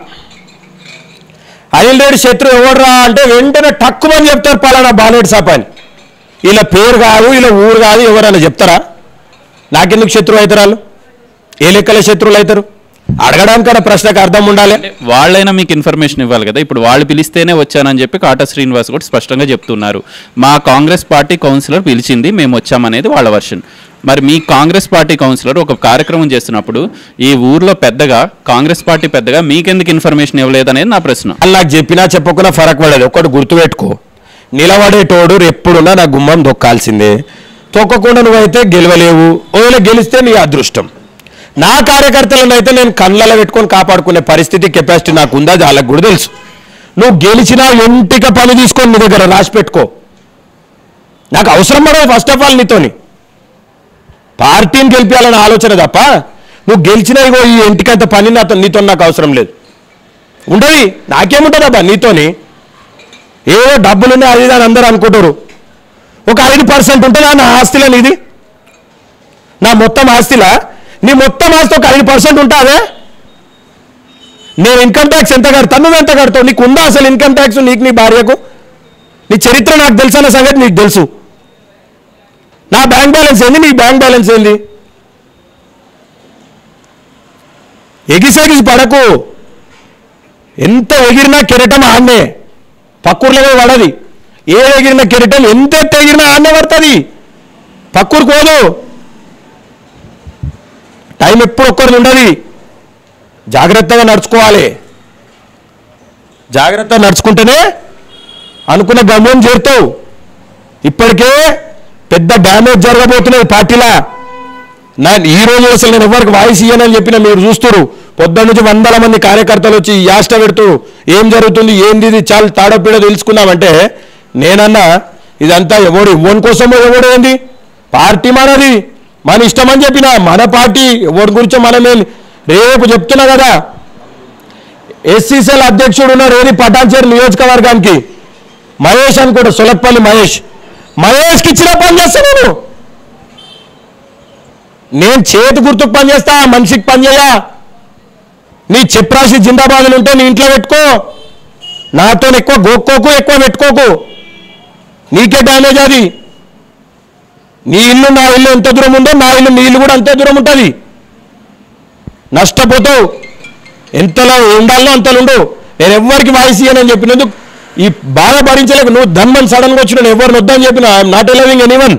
అనిల్ రెడ్డి శత్రు ఎవడరా అంటే వెంటనే టక్కుమని చెప్తారు పలానా బాలేడు సాప్ అని ఇలా పేరు కాదు ఇలా ఊరు కాదు ఎవరైనా చెప్తారా నాకెందుకు శత్రువు అవుతారు వాళ్ళు ఏ లెక్కల శత్రువులు అవుతారు అడగడానికన్నా ప్రశ్నకు అర్థం ఉండాలి అంటే వాళ్ళైనా మీకు ఇన్ఫర్మేషన్ ఇవ్వాలి కదా ఇప్పుడు వాళ్ళు పిలిస్తేనే వచ్చానని చెప్పి కాటా శ్రీనివాస్ కూడా స్పష్టంగా చెప్తున్నారు మా కాంగ్రెస్ పార్టీ కౌన్సిలర్ పిలిచింది మేము వచ్చామనేది వాళ్ళ వర్షన్ మరి మీ కాంగ్రెస్ పార్టీ కౌన్సిలర్ ఒక కార్యక్రమం చేస్తున్నప్పుడు ఈ ఊర్లో పెద్దగా కాంగ్రెస్ పార్టీ పెద్దగా మీకెందుకు ఇన్ఫర్మేషన్ ఇవ్వలేదనేది నా ప్రశ్న వాళ్ళు నాకు చెప్పినా చెప్పకుండా ఫరక్ పడేది ఒక్కటి గుర్తుపెట్టుకో నిలబడేటోడు ఎప్పుడున్నా నా గుమ్మం దొక్కాల్సిందే తొక్కకుండా నువ్వైతే గెలవలేవు ఒకవేళ గెలిస్తే నీ అదృష్టం నా కార్యకర్తలను అయితే నేను కళ్ళలో పెట్టుకొని కాపాడుకునే పరిస్థితి కెపాసిటీ నాకు ఉందా అది వాళ్ళకి కూడా తెలుసు నువ్వు గెలిచినా ఎంటిక పని తీసుకొని నీ దగ్గర రాసి పెట్టుకో నాకు అవసరం పడదు ఫస్ట్ ఆఫ్ ఆల్ నీతోని పార్టీని గెలిపించాలనే ఆలోచన తప్ప నువ్వు గెలిచినా ఇగో ఈ ఇంటికంత పని నాతో నీతో నాకు అవసరం లేదు ఉండదు నాకేముంటుంది అబ్బా నీతోని ఏవో డబ్బులున్నాయి అది ఇది అని అందరూ అనుకుంటారు ఒక ఐదు పర్సెంట్ ఉంటుందా నా ఆస్తిలో నీది నా మొత్తం ఆస్తిలా నీ మొత్తం ఆస్తి ఒక ఐదు పర్సెంట్ ఉంటుందే నేను ఇన్కమ్ ట్యాక్స్ ఎంత కడతా నువ్వు ఎంత కడతావు నీకు ఉందా అసలు ఇన్కమ్ ట్యాక్స్ నీకు నీ భార్యకు నీ చరిత్ర నాకు తెలుసు అన్న సంగతి నీకు తెలుసు నా బ్యాంక్ బ్యాలెన్స్ ఏంది నీ బ్యాంక్ బ్యాలెన్స్ ఏంది ఎగిసెగిసి పడకు ఎంత ఎగిరినా కెరటం ఆన్నే పక్కూర్లో పోయి పడది ఏ ఎగిరిన కెరటం ఎంత ఎత్తు ఎగిరినా ఆన్నే పడుతుంది పక్కూరు పోదు టైం ఎప్పుడు ఒక్కరిది ఉండదు జాగ్రత్తగా నడుచుకోవాలి జాగ్రత్తగా నడుచుకుంటేనే అనుకున్న గమ్యం చేరుతావు ఇప్పటికే పెద్ద డ్యామేజ్ జరగబోతున్నది పార్టీలా నా ఈ రోజు అసలు నేను ఎవరికి వాయిస్ ఇయ్యనని చెప్పిన మీరు చూస్తారు పొద్దున్న నుంచి వందల మంది కార్యకర్తలు వచ్చి యాష్ట పెడుతూ ఏం జరుగుతుంది ఏంది ఇది చాలా తాడపీడ తెలుసుకుందామంటే నేనన్నా ఇదంతా ఎవడు ఎవరి కోసమో ఎవడు ఏంది పార్టీ మనది మన ఇష్టం అని చెప్పిన మన పార్టీ ఎవరి గురించో మనమే రేపు చెప్తున్నా కదా ఎస్సీసీఎల్ అధ్యక్షుడు ఉన్నారు ఏది పటాన్చేరు నియోజకవర్గానికి మహేష్ అనుకుంటా సులక్పల్లి మహేష్ మహేష్కి ఇచ్చిన పని చేస్తా నేను నేను చేతి గుర్తుకు పని చేస్తా మనిషికి పని చేయా నీ చెప్రాసి జిందాబాదులు ఉంటే నీ ఇంట్లో పెట్టుకో నాతో ఎక్కువ గోక్కోకు ఎక్కువ పెట్టుకోకు నీకే డ్యామేజ్ అది నీ ఇల్లు నా ఇల్లు ఎంత దూరం ఉందో నా ఇల్లు నీ ఇల్లు కూడా అంతే దూరం ఉంటుంది నష్టపోతావు ఎంతలో ఉండాలో అంతలో ఉండు నేను ఎవ్వరికి వాయిస్ ఇయ్యనని చెప్పినందుకు ఈ బాధ భరించలేక నువ్వు ధన్మని సడన్గా వచ్చి నేను ఎవరిని వద్దని చెప్పిన ఐఎమ్ నాట్ ఎలవింగ్ ఎనీవన్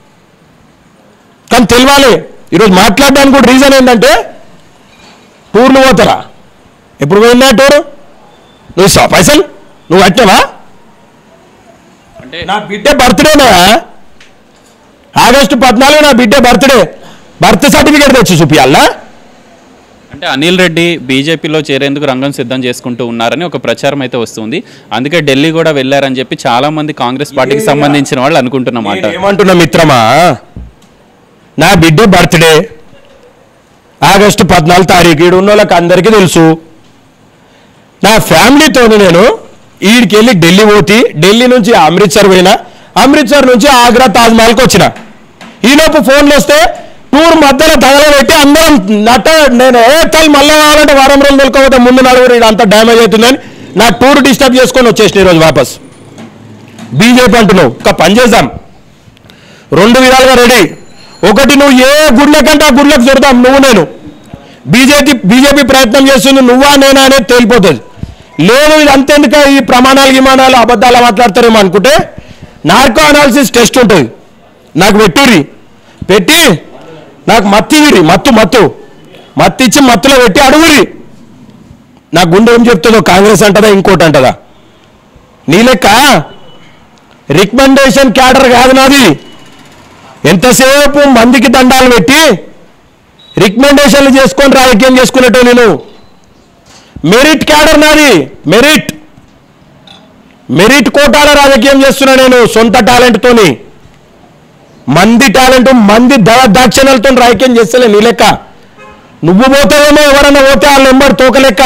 కానీ తెలియాలి ఈరోజు మాట్లాడడానికి కూడా రీజన్ ఏంటంటే టూర్లు పోతారా ఎప్పుడు పోయిందా టూర్ నువ్వు ఇస్తావా పైసలు నువ్వు కట్టావా అంటే నా బిడ్డ బర్త్డేనా ఆగస్టు పద్నాలుగు నా బిడ్డ బర్త్డే బర్త్ సర్టిఫికేట్ తెచ్చి చూపియాలా అంటే అనిల్ రెడ్డి బీజేపీలో చేరేందుకు రంగం సిద్ధం చేసుకుంటూ ఉన్నారని ఒక ప్రచారం అయితే వస్తుంది అందుకే ఢిల్లీ కూడా వెళ్ళారని చెప్పి చాలా మంది కాంగ్రెస్ పార్టీకి సంబంధించిన వాళ్ళు అనుకుంటున్నమాట నేను ఏమంటున్నా మిత్రమా నా బిడ్డ బర్త్డే ఆగస్టు పద్నాలుగు తారీఖు ఈడు ఉన్న వాళ్ళకి అందరికీ తెలుసు నా ఫ్యామిలీతో నేను ఈడికి వెళ్ళి ఢిల్లీ పోతి ఢిల్లీ నుంచి అమృత్సర్ పోయినా అమృత్సర్ నుంచి ఆగ్రా తాజ్మహల్కి వచ్చిన ఈలోపు ఫోన్లు వస్తే టూర్ మధ్యలో తగలబెట్టి అందరం నట్ట నేను ఏ తల్లి మళ్ళీ కావాలంటే వారం రోజులు దొరకపోతే ముందు నలుగురు ఈడ అంతా డ్యామేజ్ అవుతుందని నా టూర్ డిస్టర్బ్ చేసుకొని వచ్చేసిన ఈరోజు వాపస్ బీజేపీ అంటున్నావు ఒక పని చేద్దాం రెండు విధాలుగా రెడీ ఒకటి నువ్వు ఏ గుడ్లకంటే ఆ గుడ్లకు చూడదాం నువ్వు నేను బీజేపీ బీజేపీ ప్రయత్నం చేస్తుంది నువ్వా నేనా అనేది తేలిపోతుంది లేదు ఇది అంతెందుక ఈ ప్రమాణాలు గిమానాలు అబద్ధాలు మాట్లాడతారేమో అనుకుంటే నార్కో అనాలిసిస్ టెస్ట్ ఉంటుంది నాకు పెట్టుర్రి పెట్టి నాకు మత్తి ఇవ్వరి మత్తు మత్తు మత్తి ఇచ్చి మత్తులో పెట్టి అడుగురి నా గుండె ఏం చెప్తుందో కాంగ్రెస్ అంటదా ఇంకోటి అంటదా నీ లెక్క రికమెండేషన్ క్యాడర్ కాదు నాది ఎంతసేపు మందికి దండాలు పెట్టి రికమెండేషన్లు చేసుకొని రాజకీయం చేసుకునేటో నేను మెరిట్ క్యాడర్ నాది మెరిట్ మెరిట్ కోటాల రాజకీయం చేస్తున్నా నేను సొంత టాలెంట్తోని మంది టాలెంట్ మంది దళ దాక్షిణ్యాలతో రాజకీయం చేస్తలే నీ లెక్క నువ్వు పోతావేమో ఎవరన్నా పోతే వాళ్ళ నెంబర్ తోకలెక్క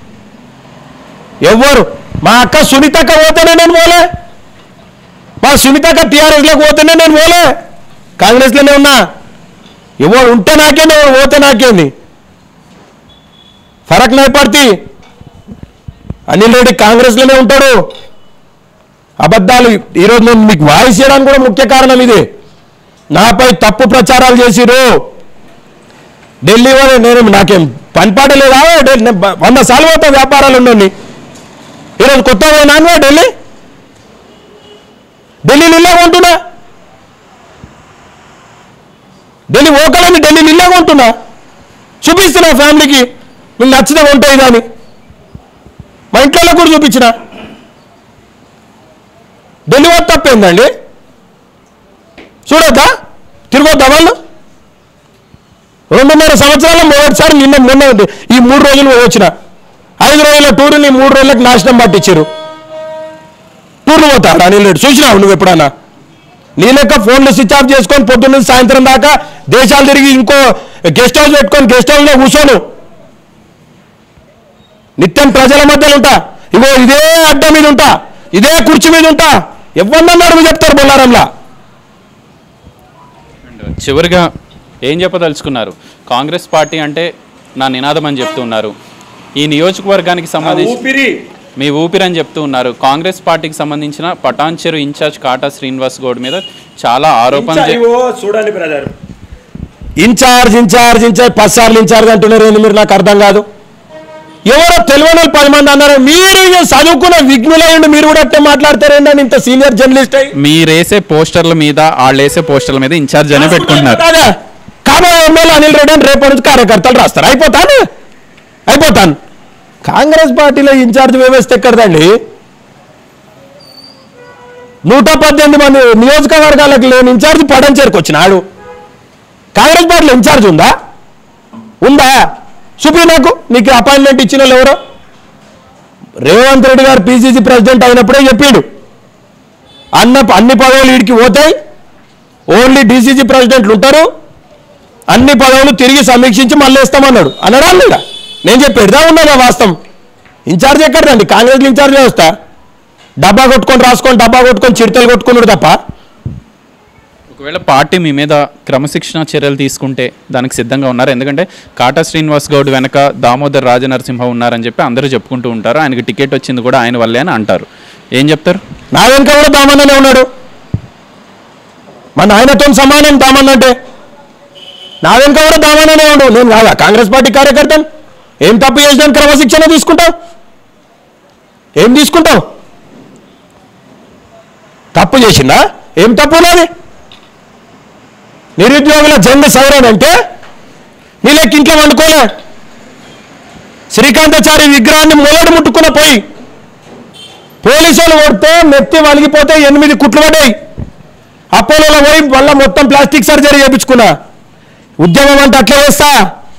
ఎవ్వరు మా అక్క సునీతక్క పోతేనే నేను పోలే మా సునీతక్క టీఆర్ఎస్లోకి పోతేనే నేను పోలే కాంగ్రెస్లోనే ఉన్నా ఎవరు ఉంటే నాకేంది ఎవరు పోతే నాకేంది ఫరక్ నై పడితే అనిల్ రెడ్డి కాంగ్రెస్లోనే ఉంటాడు అబద్ధాలు ఈరోజు నేను మీకు వాయిస్ చేయడానికి కూడా ముఖ్య కారణం ఇది నాపై తప్పు ప్రచారాలు చేసిరు ఢిల్లీ వారు నేను నాకేం పనిపాట లేదా ఢిల్లీ- నేను బ- వంద సార్లు పోతా వ్యాపారాలు ఉండండి ఈరోజు కొత్త పోయినా ఢిల్లీ ఢిల్లీ నిల్లా కొంటున్నా ఢిల్లీ ఓకలని ఢిల్లీ నిల్లా కొంటున్నా చూపిస్తున్నా ఫ్యామిలీకి మీకు నచ్చితే ఉంటాయి కానీ మా ఇంట్లో కూడా చూపించిన ఢిల్లీ వద్ద తప్పేందండి చూడొద్దా తిరగొద్దా వాళ్ళు రెండున్నర సంవత్సరాల మొదటిసారి నిన్న మొన్న ఈ మూడు రోజులు వచ్చిన ఐదు రోజుల టూర్ని మూడు రోజులకు నాశనం పట్టించారు టూర్లు పోతాడు అనిల్ రెడ్డి చూసినావు నువ్వు ఎప్పుడన్నా నీ లెక్క ఫోన్లు స్విచ్ ఆఫ్ చేసుకొని పొద్దున్న నుంచి సాయంత్రం దాకా దేశాలు తిరిగి ఇంకో గెస్ట్ హౌస్ పెట్టుకొని గెస్ట్ హౌస్లో కూర్చోను నిత్యం ప్రజల మధ్యలో ఉంటా ఇగో ఇదే అడ్డ మీద ఉంటా ఇదే కుర్చీ మీద ఉంటా ఎవరినన్నా అడుగు చెప్తారు బొల్లారంలా చివరిగా ఏం చెప్పదలుచుకున్నారు కాంగ్రెస్ పార్టీ అంటే నా నినాదం అని చెప్తున్నారు ఈ నియోజకవర్గానికి సంబంధించి ఊపిరి మీ ఊపిరి అని చెప్తూ ఉన్నారు కాంగ్రెస్ పార్టీకి సంబంధించిన పటాన్చెరు ఇన్ఛార్జ్ కాటా శ్రీనివాస్ గౌడ్ మీద చాలా ఆరోపణలు చే- ఇన్ఛార్జ్ ఓ చూడండి బ్రదర్ ఇన్ఛార్జ్ ఇన్ఛార్జ్ ఇన్ఛార్జ్ పది సార్లు ఇన్ఛార్జ్ అంటున్నారు ఏంది మీరు నాకు అర్థం కాదు ఎవరో తెలియని వాళ్ళు పది మంది అన్నారు మీరు ఇక చదువుకున్న విఘ్నులయ్యండి మీరు కూడా అట్టే మాట్లాడతారేంటి అని ఇంత సీనియర్ జర్నలిస్ట్ అయ్యి మీరేసే పోస్టర్ల మీద వాళ్ళు వేసే పోస్టర్ల మీద ఇన్ఛార్జ్ అనే పెట్టుకుంటున్నారు అదే. కాబోయే ఎమ్మెల్యే అనిల్ రెడ్డి అని రేపటి నుంచి కార్యకర్తలు రాస్తారు అయిపోతాను అయిపోతాను కాంగ్రెస్ పార్టీలో ఇన్ఛార్జ్ వ్యవస్థ ఎక్కడదండి నూట పద్దెనిమిది మంది నియోజకవర్గాలకు లేని ఇన్ఛార్జ్ పడంచేరుకు వచ్చినాడు కాంగ్రెస్ పార్టీలో ఇన్ఛార్జ్ ఉందా ఉందా చూపి నాకు నీకు అపాయింట్మెంట్ ఇచ్చిన వాళ్ళు ఎవరో రేవంత్ రెడ్డి గారు పీసీసీ ప్రెసిడెంట్ అయినప్పుడే చెప్పిండు అన్న అన్ని పదవులు వీడికి పోతాయి ఓన్లీ డీసీసీ ప్రెసిడెంట్లు ఉంటారు అన్ని పదవులు తిరిగి సమీక్షించి మళ్ళీ ఇస్తామన్నాడు అన్నాడా లేదా నేను చెప్పి పెడదా ఉన్నాను వాస్తవం ఇన్ఛార్జ్ ఎక్కడండి కాంగ్రెస్ ఇన్ఛార్జ్ వ్యవస్థ డబ్బా కొట్టుకొని రాసుకొని డబ్బా కొట్టుకొని చిడతలు కొట్టుకున్నాడు తప్ప ఒకవేళ పార్టీ మీ మీద క్రమశిక్షణ చర్యలు తీసుకుంటే దానికి సిద్ధంగా ఉన్నారు ఎందుకంటే కాటా శ్రీనివాస్ గౌడ్ వెనక దామోదర్ రాజనరసింహ ఉన్నారని చెప్పి అందరూ చెప్పుకుంటూ ఉంటారు ఆయనకి టికెట్ వచ్చింది కూడా ఆయన వల్లే అని అంటారు ఏం చెప్తారు నా వెనుక కూడా దామన్ననే ఉన్నాడు మన ఆయనతో సమానం దామన్న అంటే నా వెనుక కూడా దామన్ననే ఉన్నాడు నేను కాదా కాంగ్రెస్ పార్టీ కార్యకర్తను ఏం తప్పు చేసినాను క్రమశిక్షణ తీసుకుంటావు ఏం తీసుకుంటావు తప్పు చేసిందా ఏం తప్పు నాది నిరుద్యోగుల జెండ సైరన్ అంటే నీ లెక్క ఇంట్లో వండుకోలే శ్రీకాంతాచారి విగ్రహాన్ని మొదటి ముట్టుకున్న పోయి పోలీసులు కొడితే నెత్తి వలిగిపోతే ఎనిమిది కుట్లు పడ్డాయి అపోలోలో పోయి మళ్ళీ మొత్తం ప్లాస్టిక్ సర్జరీ చేయించుకున్నా ఉద్యమం అంటే అట్లా చేస్తా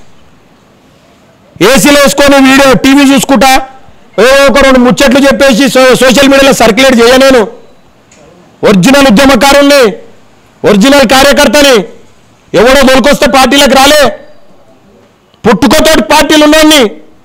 ఏసీలో వేసుకొని వీడియో టీవీ చూసుకుంటా ఏదో ఒక రెండు ముచ్చట్లు చెప్పేసి సో- సోషల్ మీడియాలో సర్క్యులేట్ చేయ నేను ఒరిజినల్ ఉద్యమకారుల్ని ఒరిజినల్ కార్యకర్తని ఎవడో దొరికొస్తే పార్టీలకు రాలే పుట్టుకతోటి పార్టీలు ఉన్నాయి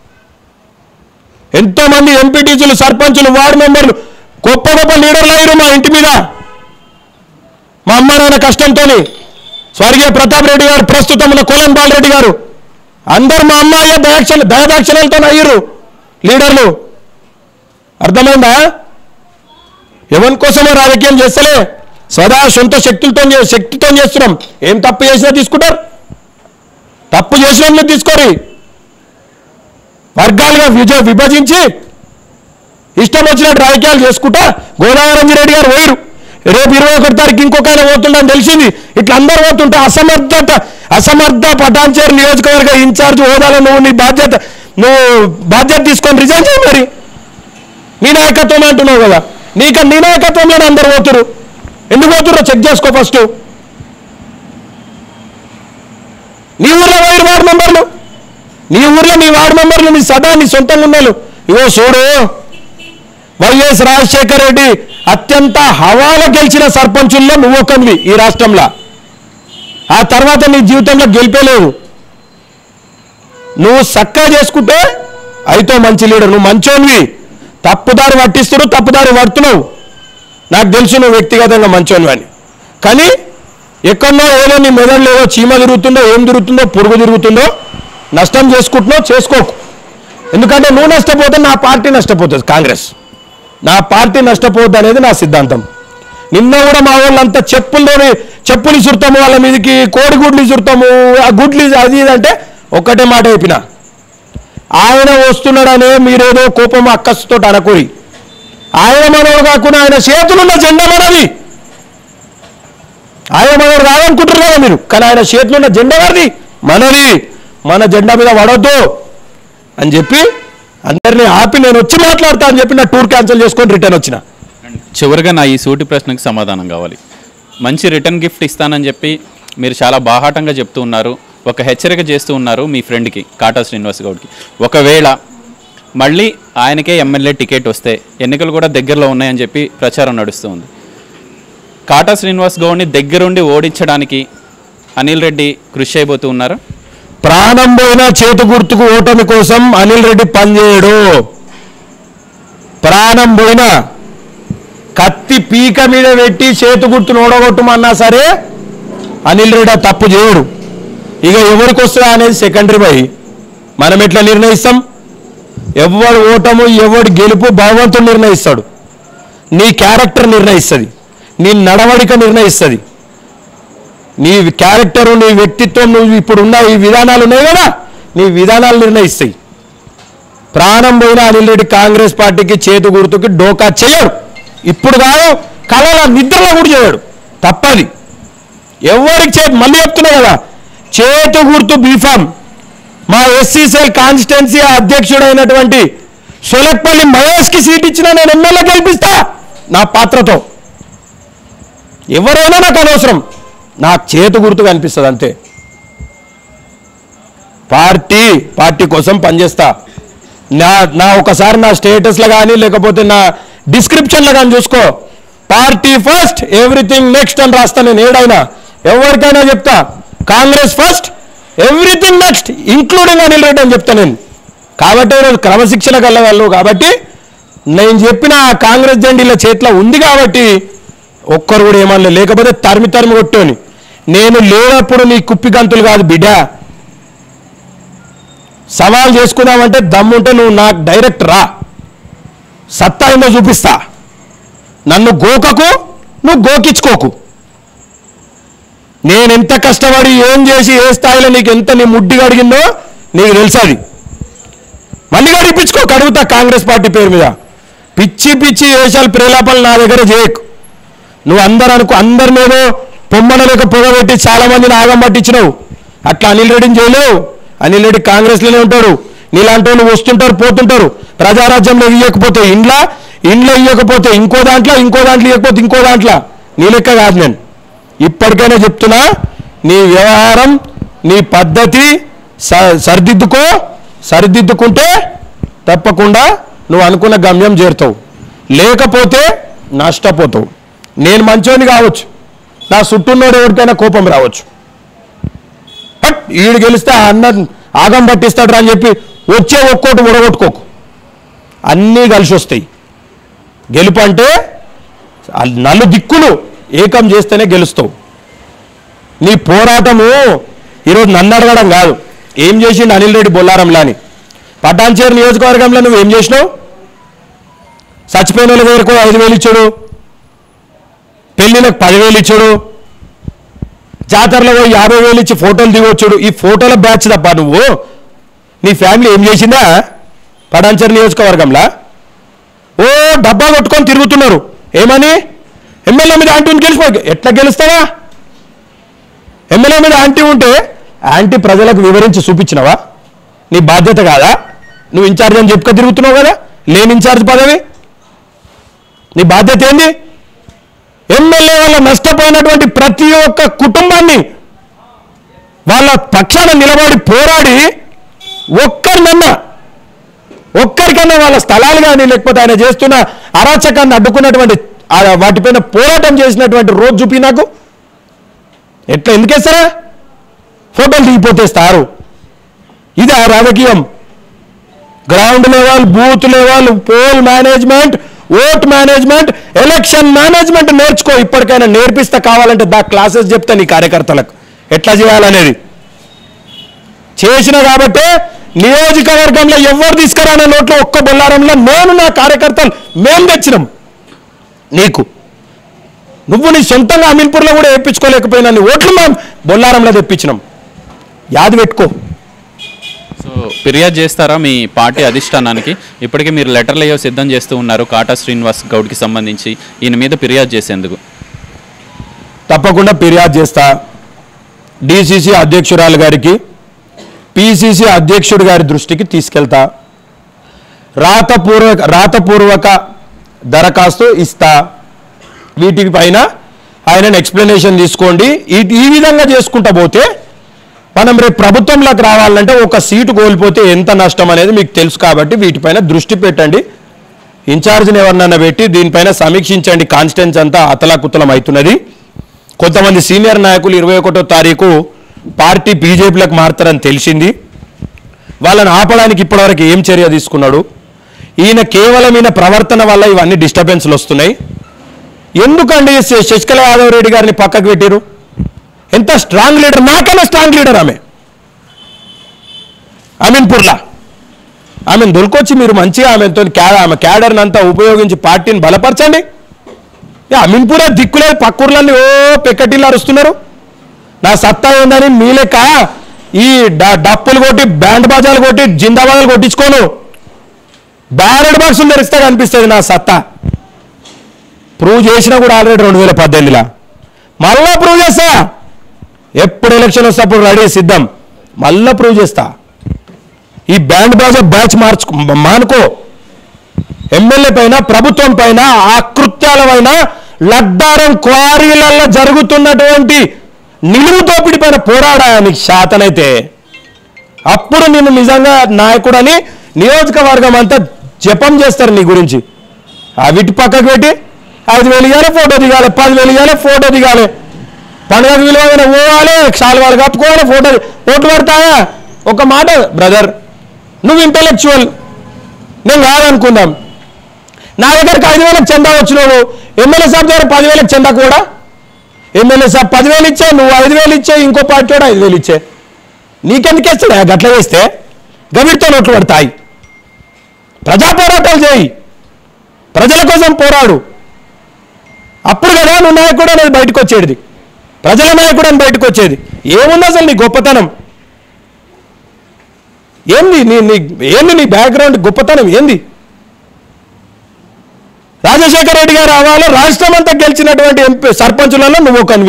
ఎంతో మంది ఎంపీటీసీలు సర్పంచులు వార్డు మెంబర్లు గొప్ప గొప్ప లీడర్లు అయ్యారు మా ఇంటి మీద మా అమ్మ నాన్న కష్టంతో స్వర్గీయ ప్రతాప్ రెడ్డి గారు ప్రస్తుతం ఉన్న కోలన్ బాలరెడ్డి గారు అందరు మా అమ్మాయి దయాక్షణ దయదాక్షణలతో అయ్యారు లీడర్లు అర్థమైందా ఎవరి కోసమో రాజకీయం చేస్తలే సదా సొంత శక్తులతో చే- శక్తితో చేస్తున్నాం ఏం తప్పు చేసినా తీసుకుంటారు తప్పు చేసిన మీరు తీసుకోరు వర్గాలుగా విజ విభజించి ఇష్టం వచ్చినట్టు రాజకీయాలు చేసుకుంటా గోదావరి రెడ్డి గారు పోయారు రేపు ఇరవై ఒకటి తారీఖు ఇంకొక ఆయన పోతుండని తెలిసింది ఇట్లా అందరు పోతుంటే అసమర్థత అసమర్థ పటాన్చేరు నియోజకవర్గ ఇన్ఛార్జ్ హోదాలో నువ్వు నీ బాధ్యత నువ్వు బాధ్యత తీసుకొని రిజైన్ చేయి మరి నీ నాయకత్వం అంటున్నావు కదా నీక నీ నాయకత్వంలోనే అందరు పోతురు ఎందుకు పోతుర్రో చెక్ చేసుకో ఫస్ట్ నీ ఊర్లో పోయిన వార్డు మెంబర్లు నీ ఊర్లో నీ వార్డు మెంబర్లు నీ సదా నీ సొంతంగా ఉన్నాను ఇగో చూడు వైఎస్ రాజశేఖర రెడ్డి అత్యంత హవాలో గెలిచిన సర్పంచుల్లో నువ్వు ఒకనివి ఈ రాష్ట్రంలో ఆ తర్వాత నీ జీవితంలో గెలిపేలేవు నువ్వు చక్కగా చేసుకుంటే అయితే మంచి లీడర్ నువ్వు మంచోనివి తప్పుదారి పట్టిస్తున్నావు తప్పుదారి పడుతున్నావు నాకు తెలుసు నువ్వు వ్యక్తిగతంగా మంచోనివి అని కానీ ఎక్కడో ఏదో నీ మెదడులో ఏదో చీమ తిరుగుతుందో ఏం తిరుగుతుందో పురుగు తిరుగుతుందో నష్టం చేసుకుంటున్నావు చేసుకోకు ఎందుకంటే నువ్వు నష్టపోతే నా పార్టీ నష్టపోతుంది కాంగ్రెస్ నా పార్టీ నష్టపోద్ది అనేది నా సిద్ధాంతం నిన్న కూడా మా వాళ్ళంతా చెప్పుల్లోని చెప్పులు ఇసురుతాము వాళ్ళ మీదకి కోడిగుడ్లు ఇసురుతాము ఆ గుడ్లు ఇసు- అది ఇది అంటే ఒక్కటే మాట చెప్పిన ఆయన వస్తున్నాడనే మీరేదో కోపం అక్కసుతో అనకూరి ఆయన మనోడు కాకుండా ఆయన చేతులున్న జెండా మనది ఆయన మనోడు రాదనుకుంటారు కదా మీరు కానీ ఆయన చేతులున్న జెండా వారిది మనది మన జెండా మీద పడొద్దు అని చెప్పి అందరినీ ఆపి నేను వచ్చి మాట్లాడతా అని చెప్పి నా టూర్ క్యాన్సిల్ చేసుకొని రిటర్న్ వచ్చిన చివరిగా నా ఈ సూటి ప్రశ్నకు సమాధానం కావాలి మంచి రిటర్న్ గిఫ్ట్ ఇస్తానని చెప్పి మీరు చాలా బాహాటంగా చెప్తూ ఉన్నారు ఒక హెచ్చరిక చేస్తూ ఉన్నారు మీ ఫ్రెండ్కి కాటా శ్రీనివాస్ గౌడ్కి ఒకవేళ మళ్ళీ ఆయనకే ఎమ్మెల్యే టికెట్ వస్తే ఎన్నికలు కూడా దగ్గరలో ఉన్నాయని చెప్పి ప్రచారం నడుస్తూ ఉంది కాటా శ్రీనివాస్ గౌడ్ని దగ్గరుండి ఓడించడానికి అనిల్ రెడ్డి కృషి చేయబోతూ ఉన్నారు ప్రాణం పోయిన చేతు గుర్తుకు ఓటమి కోసం అనిల్ రెడ్డి పనిచేయడు ప్రాణం పోయిన కత్తి పీక మీద పెట్టి చేతు గుర్తును ఓడగొట్టమన్నా సరే అనిల్ రెడ్డి ఆ తప్పు చేయడు ఇక ఎవరికి వస్తుందా అనేది సెకండరీ బై మనం ఎట్లా నిర్ణయిస్తాం ఎవడు ఓటము ఎవడు గెలుపు భగవంతుడు నిర్ణయిస్తాడు నీ క్యారెక్టర్ నిర్ణయిస్తుంది నీ నడవడిక నిర్ణయిస్తుంది నీ క్యారెక్టరు నీ వ్యక్తిత్వం నువ్వు ఇప్పుడు ఉన్న ఈ విధానాలు ఉన్నాయి కదా నీ విధానాలు నిర్ణయిస్తాయి ప్రాణం పోయిన అనిల్ రెడ్డి కాంగ్రెస్ పార్టీకి చేతు గుర్తుకి డోకా చేయడు ఇప్పుడు కాదు కళల నిద్రలో కూడా చేయడు తప్పది ఎవరికి చేతి మళ్ళీ చెప్తున్నా కదా చేతు గుర్తు బీఫామ్ మా ఎస్సీసీఎల్ కాన్స్టిట్యున్సీ అధ్యక్షుడైనటువంటి సొలక్పల్లి మహేష్కి సీట్ ఇచ్చినా నేను ఎమ్మెల్యే గెలిపిస్తా నా పాత్రతో ఎవరైనా నాకు అనవసరం నాకు చేతు గుర్తు కనిపిస్తుంది అంతే పార్టీ పార్టీ కోసం పనిచేస్తా నా నా ఒకసారి నా స్టేటస్లో కానీ లేకపోతే నా డిస్క్రిప్షన్లో కానీ చూసుకో పార్టీ ఫస్ట్ ఎవ్రీథింగ్ నెక్స్ట్ అని రాస్తా నేను ఏడైనా ఎవరికైనా చెప్తా Congress first everything next including Anil Reddy అని చెప్తా నేను కాబట్టి ఈరోజు క్రమశిక్షణ కలవాళ్ళు కాబట్టి నేను చెప్పిన ఆ కాంగ్రెస్ జెండీల చేతిలో ఉంది కాబట్టి ఒక్కరు కూడా ఏమన్నా లేకపోతే తరిమి తరిమి కొట్టోని నేను లేనప్పుడు నీ కుప్పి గంతులు కాదు బిడ్డ సవాల్ చేసుకుందామంటే దమ్ముంటే నువ్వు నాకు డైరెక్ట్ రా సత్తా ఏందో చూపిస్తా నన్ను గోకకు నువ్వు గోకించుకోకు నేను ఎంత కష్టపడి ఏం చేసి ఏ స్థాయిలో నీకు ఎంత నీ ముడ్డి అడిగిందో నీకు తెలుసది మళ్ళీ గడిపించుకో కడుగుతా కాంగ్రెస్ పార్టీ పేరు మీద పిచ్చి పిచ్చి వేషాలు ప్రేలాపలు నా దగ్గర చేయకు నువ్వు అందరు అనుకో అందరి మీద పొమ్మనలేక పొగబెట్టి చాలా మందిని ఆగం పట్టించినావు అట్లా అనిల్ రెడ్డిని చేయలేవు అనిల్ రెడ్డి కాంగ్రెస్లోనే ఉంటాడు నీలాంటి వాళ్ళు వస్తుంటారు పోతుంటారు ప్రజారాజ్యంలో ఇవ్వకపోతే ఇండ్లా ఇండ్లో ఇవ్వకపోతే ఇంకో దాంట్లో ఇంకో దాంట్లో ఇవ్వకపోతే ఇంకో దాంట్లో నీ లెక్క కాదు నేను ఇప్పటికైనా చెప్తున్నా నీ వ్యవహారం నీ పద్ధతి స- సరిదిద్దుకో సరిదిద్దుకుంటే తప్పకుండా నువ్వు అనుకున్న గమ్యం చేరుతావు లేకపోతే నష్టపోతావు నేను మంచోని కావచ్చు నా చుట్టూన్నోడు ఎవరికైనా కోపం రావచ్చు బట్ ఈడు గెలిస్తే ఆ అన్న ఆగం పట్టిస్తాడు అని చెప్పి వచ్చే ఒక్కోటి ఉడగొట్టుకోకు అన్నీ కలిసి వస్తాయి గెలుపు అంటే ఆ నలు దిక్కులు ఏకం చేస్తేనే గెలుస్తావు నీ పోరాటము ఈరోజు నన్ను అడగడం కాదు ఏం చేసిండు అనిల్ రెడ్డి బొల్లారంలా అని పటాన్చేరు నియోజకవర్గంలో నువ్వు ఏం చేసినావు చచ్చిపోయిన వాళ్ళ దగ్గరకు ఐదు వేలు ఇచ్చాడు పెళ్ళిళ్ళకి పదివేలు ఇచ్చాడు జాతరలో పోయి యాభై వేలు ఇచ్చి ఫోటోలు దిగొచ్చాడు ఈ ఫోటోల బ్యాచ్ తప్ప నువ్వు నీ ఫ్యామిలీ ఏం చేసిందా పటాన్చేరు నియోజకవర్గంలో ఓ డబ్బా కొట్టుకొని తిరుగుతున్నారు ఏమని ఎమ్మెల్యే మీద యాంటీ గెలిచిపో ఎట్లా గెలుస్తావా ఎమ్మెల్యే మీద యాంటీ ఉంటే యాంటీ ప్రజలకు వివరించి చూపించినవా నీ బాధ్యత కాదా నువ్వు ఇన్ఛార్జ్ అని చెప్పుకో తిరుగుతున్నావు కదా లేని ఇన్ఛార్జ్ పదవి నీ బాధ్యత ఏంది ఎమ్మెల్యే వల్ల నష్టపోయినటువంటి ప్రతి ఒక్క కుటుంబాన్ని వాళ్ళ పక్షాన నిలబడి పోరాడి ఒక్కరినన్నా ఒక్కరికన్నా వాళ్ళ స్థలాలు కానీ లేకపోతే ఆయన చేస్తున్న అరాచకాన్ని అడ్డుకున్నటువంటి ఆ వాటిపైన పోరాటం చేసినటువంటి రోజు చూపి నాకు ఎట్లా ఎందుకేస్తారా ఫోటోలు దిగిపోతేస్తారు ఇది ఆ రాజకీయం ground level booth level poll management vote management election management నేర్చుకో ఇప్పటికైనా నేర్పిస్తా కావాలంటే దా క్లాసెస్ చెప్తా నీ కార్యకర్తలకు ఎట్లా చేయాలనేది చేసిన కాబట్టే నియోజకవర్గంలో ఎవరు తీసుకురాన నోట్లో ఒక్క బొల్లారంలో నేను నా కార్యకర్తలు మేం తెచ్చినాం నీకు నువ్వు నీ సొంతంగా అమీన్పూర్లో కూడా వేయించుకోలేకపోయినా నీ ఓట్లు మేము బొల్లారంలో తెప్పించినాం యాది పెట్టుకో సో ఫిర్యాదు చేస్తారా మీ పార్టీ అధిష్టానానికి ఇప్పటికే మీరు లెటర్లు అయ్యో సిద్ధం చేస్తూ ఉన్నారు కాటా శ్రీనివాస్ గౌడ్కి సంబంధించి ఈయన మీద ఫిర్యాదు చేసేందుకు తప్పకుండా ఫిర్యాదు చేస్తా డిసిసి అధ్యక్షురాలు గారికి పిసిసి అధ్యక్షుడి గారి దృష్టికి తీసుకెళ్తా రాతపూర్వక రాతపూర్వక దరఖాస్తు ఇస్తా వీటి పైన ఆయనను ఎక్స్ప్లెనేషన్ తీసుకోండి ఈ ఈ విధంగా చేసుకుంటా పోతే మనం రేపు ప్రభుత్వంలోకి రావాలంటే ఒక సీటు కోల్పోతే ఎంత నష్టం అనేది మీకు తెలుసు కాబట్టి వీటిపైన దృష్టి పెట్టండి ఇన్ఛార్జ్ని ఎవరినన్నా పెట్టి దీనిపైన సమీక్షించండి కాన్స్టెన్స్ అంతా అతలాకుతలం అవుతున్నది కొంతమంది సీనియర్ నాయకులు ఇరవై ఒకటో తారీఖు పార్టీ బీజేపీలకు మారుతారని తెలిసింది వాళ్ళని ఆపడానికి ఇప్పటివరకు ఏం చర్య తీసుకున్నాడు ఈయన కేవలం ఈయన ప్రవర్తన వల్ల ఇవన్నీ డిస్టర్బెన్స్లు వస్తున్నాయి ఎందుకండి శ- శశికళ యాదవ్ రెడ్డి గారిని పక్కకు పెట్టారు ఎంత స్ట్రాంగ్ లీడర్ నాకన్నా స్ట్రాంగ్ లీడర్ ఆమె అమీన్పూర్లా ఆమెను దొరికొచ్చి మీరు మంచిగా ఆమెతో క్యా ఆమె క్యాడర్ని అంతా ఉపయోగించి పార్టీని బలపరచండి ఇక అమీన్పూరే దిక్కులేదు పక్కూర్లన్నీ ఓ పెక్కటిల్లు అరుస్తున్నారు నా సత్తా ఏందని మీ లెక్క ఈ డ- డప్పులు కొట్టి బ్యాండ్ బాజాలు కొట్టి జిందాబాదాలు కొట్టించుకోను బ్యారెడ్ బాక్సులు తెరిస్తే కనిపిస్తుంది నా సత్తా ప్రూవ్ చేసినా కూడా ఆల్రెడీ రెండు వేల పద్దెనిమిదిలా మళ్ళా ప్రూవ్ చేస్తా ఎప్పుడు ఎలక్షన్ వస్తే అప్పుడు రెడీ సిద్ధం మళ్ళా ప్రూవ్ చేస్తా ఈ బ్యాండ్ బాజా బ్యాచ్ మార్చుకో మానుకో ఎమ్మెల్యే పైన ప్రభుత్వం పైన ఆకృత్యాల పైన లడ్డారం క్వారీలలో జరుగుతున్నటువంటి నిలువు దోపిడి పైన పోరాడడానికి శాతనైతే అప్పుడు నిన్ను నిజంగా నాయకుడని నియోజకవర్గం అంతా జపం చేస్తారు నీ గురించి ఆ వీటి పక్కకు పెట్టి ఐదు వేలు ఇవ్వాలి ఫోటో దిగాలి పది వేలు ఇవ్వాలి ఫోటో దిగాలి పండుగకు విలువైన పోవాలి వాళ్ళు కప్పుకోవాలి ఫోటో ఓట్లు పడతాయా ఒక మాట బ్రదర్ నువ్వు ఇంటలెక్చువల్ నేను కాదనుకుందాం నా దగ్గరికి ఐదు వేలకు చందా వచ్చినావు ఎమ్మెల్యే సాబ్ దగ్గర పదివేలకు చందా కూడా ఎమ్మెల్యే సాబ్ పదివేలు ఇచ్చే నువ్వు ఐదు వేలు ఇచ్చే ఇంకో పార్టీ కూడా ఐదు వేలు ఇచ్చే నీకెందుకు ఇస్తాడా గట్ల వేస్తే గవిడితో నోట్లు పడతాయి ప్రజా పోరాటాలు చేయి ప్రజల కోసం పోరాడు అప్పుడు కదా నువ్వు నాయకుడు అనేది బయటకు వచ్చేది ప్రజల నాయకుడు అని బయటకు వచ్చేది ఏముంది అసలు నీ గొప్పతనం ఏంది నీ నీ ఏంది నీ బ్యాక్గ్రౌండ్ గొప్పతనం ఏంది రాజశేఖర రెడ్డి గారు రావాలి రాష్ట్రం అంతా గెలిచినటువంటి ఎంపీ సర్పంచులలో నువ్వు ఒకనివి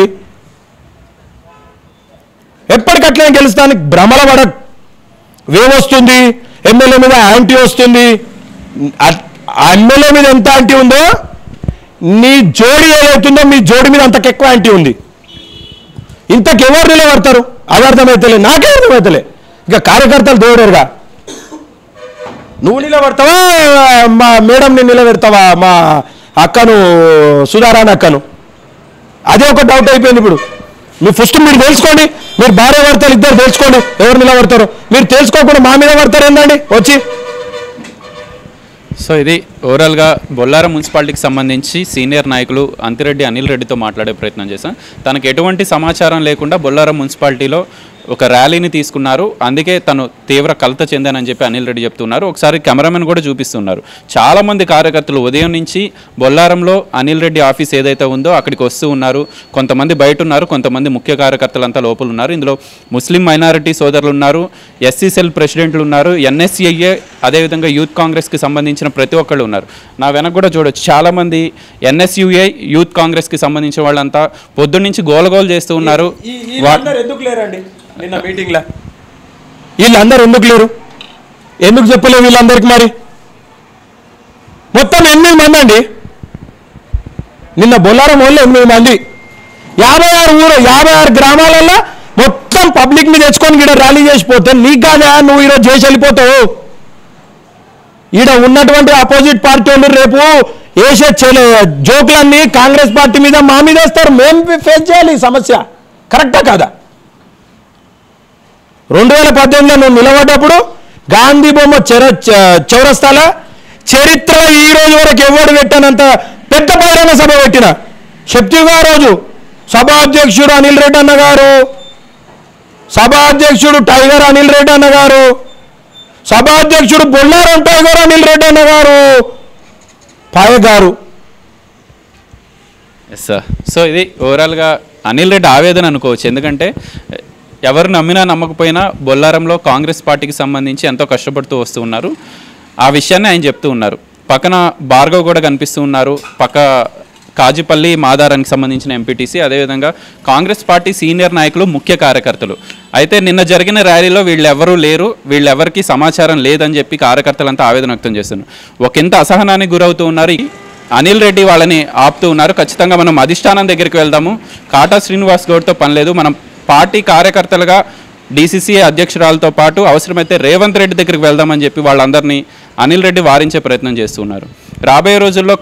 ఎప్పటికట్లే గెలుస్తానికి భ్రమల పడ వేవొస్తుంది ఎమ్మెల్యే మీద యాంటీ వస్తుంది ఆ- ఆ ఎమ్మెల్యే మీద ఎంత యాంటీ ఉందో నీ జోడి ఏదైతుందో మీ జోడి మీద అంతకు ఎక్కువ యాంటీ ఉంది ఇంతకెవరు నిలబడతారు అది అర్థమైతలే నాకే అర్థమైతలే ఇక కార్యకర్తలు దోడరుగా నువ్వు నిలబడతావా మా మేడంని నిలబెడతావా మా అక్కను సుధారాని అక్కను అదే ఒక డౌట్ అయిపోయింది ఇప్పుడు మీ ఫస్ట్ మీరు తెలుసుకోండి మీరు భార్య భర్తలు ఇద్దరు తెలుసుకోండి ఎవరు నిలబడతారు మీరు తెలుసుకోకుండా మా మీద పడతారు ఏందండి వచ్చి సో ఇది ఓవరాల్గా బొల్లారం మున్సిపాలిటీకి సంబంధించి సీనియర్ నాయకులు అంతిరెడ్డి అనిల్ రెడ్డితో మాట్లాడే ప్రయత్నం చేశాం తనకు ఎటువంటి సమాచారం లేకుండా బొల్లారం మున్సిపాలిటీలో ఒక ర్యాలీని తీసుకున్నారు అందుకే తను తీవ్ర కలత చెందానని చెప్పి అనిల్ రెడ్డి చెప్తున్నారు ఒకసారి కెమెరామెన్ కూడా చూపిస్తున్నారు చాలామంది కార్యకర్తలు ఉదయం నుంచి బొల్లారంలో అనిల్ రెడ్డి ఆఫీస్ ఏదైతే ఉందో అక్కడికి వస్తూ ఉన్నారు కొంతమంది బయట ఉన్నారు కొంతమంది ముఖ్య కార్యకర్తలంతా లోపల ఉన్నారు ఇందులో ముస్లిం మైనారిటీ సోదరులు ఉన్నారు ఎస్సీ సెల్ ప్రెసిడెంట్లు ఉన్నారు ఎన్ఎస్సిఐఏ అదేవిధంగా యూత్ కాంగ్రెస్కి సంబంధించిన ప్రతి ఒక్కళ్ళు ఉన్నారు నా వెనక కూడా చూడొచ్చు చాలామంది ఎన్ఎస్యుఐ యూత్ కాంగ్రెస్కి సంబంధించిన వాళ్ళంతా పొద్దున్నుంచి గోలగోలు చేస్తూ ఉన్నారు వా- ఎందుకు లేరండి నిన్న మీటింగ్లో వీళ్ళందరూ ఎందుకు లేరు ఎందుకు చెప్పలేవు వీళ్ళందరికి మరి మొత్తం ఎనిమిది మంది అండి నిన్న బొల్లారం వాళ్ళు ఎనిమిది మంది యాభై ఆరు ఊరు యాభై ఆరు గ్రామాలలో మొత్తం పబ్లిక్ని తెచ్చుకొని ఈడ ర్యాలీ చేసిపోతే నీకు కాదా నువ్వు ఈరోజు చేసి వెళ్ళిపోతావు ఈడ ఉన్నటువంటి అపోజిట్ పార్టీ వాళ్ళు రేపు వేసే చెల జోకులన్నీ కాంగ్రెస్ పార్టీ మీద మా మీద వేస్తారు మేము ఫేస్ చేయాలి ఈ సమస్య కరెక్టా కాదా రెండు వేల పద్దెనిమిదిలో నువ్వు నిలబడ్డప్పుడు గాంధీ బొమ్మ చెర చ- చౌరస్తాల చరిత్రలో ఈ రోజు వరకు ఎవడు పెట్టానంత పెద్ద బహిరంగ సభ పెట్టిన శక్తిగా రోజు సభాధ్యక్షుడు అనిల్ రెడ్డి అన్న గారు సభాధ్యక్షుడు టైగర్ అనిల్ రెడ్డి అన్న గారు సభాధ్యక్షుడు బొల్లారం టైగర్ అనిల్ రెడ్డి అన్న గారు పాయ గారు ఎస్ సార్ సో ఇది ఓవరాల్గా అనిల్ రెడ్డి ఆవేదన అనుకోవచ్చు ఎందుకంటే ఎవరు నమ్మినా నమ్మకపోయినా బొల్లారంలో కాంగ్రెస్ పార్టీకి సంబంధించి ఎంతో కష్టపడుతూ వస్తూ ఉన్నారు ఆ విషయాన్ని ఆయన చెప్తూ ఉన్నారు పక్కన భార్గవ్ కూడా కనిపిస్తూ ఉన్నారు పక్క కాజిపల్లి మాదారానికి సంబంధించిన ఎంపీటీసీ అదేవిధంగా కాంగ్రెస్ పార్టీ సీనియర్ నాయకులు ముఖ్య కార్యకర్తలు అయితే నిన్న జరిగిన ర్యాలీలో వీళ్ళెవరూ లేరు వీళ్ళెవరికి సమాచారం లేదని చెప్పి కార్యకర్తలంతా ఆవేదన వ్యక్తం చేస్తున్నారు ఒకంత అసహనానికి గురవుతూ ఉన్నారు అనిల్ రెడ్డి వాళ్ళని ఆపుతూ ఉన్నారు ఖచ్చితంగా మనం అధిష్టానం దగ్గరికి వెళ్దాము కాటా శ్రీనివాస్ గౌడ్తో పని లేదు మనం పార్టీ కార్యకర్తలుగా డీసీసీ అధ్యక్షురాలతో పాటు అవసరమైతే రేవంత్ రెడ్డి దగ్గరికి వెళ్దామని చెప్పి వాళ్ళందరినీ అనిల్ రెడ్డి వారించే ప్రయత్నం చేస్తున్నారు రాబోయే రోజుల్లో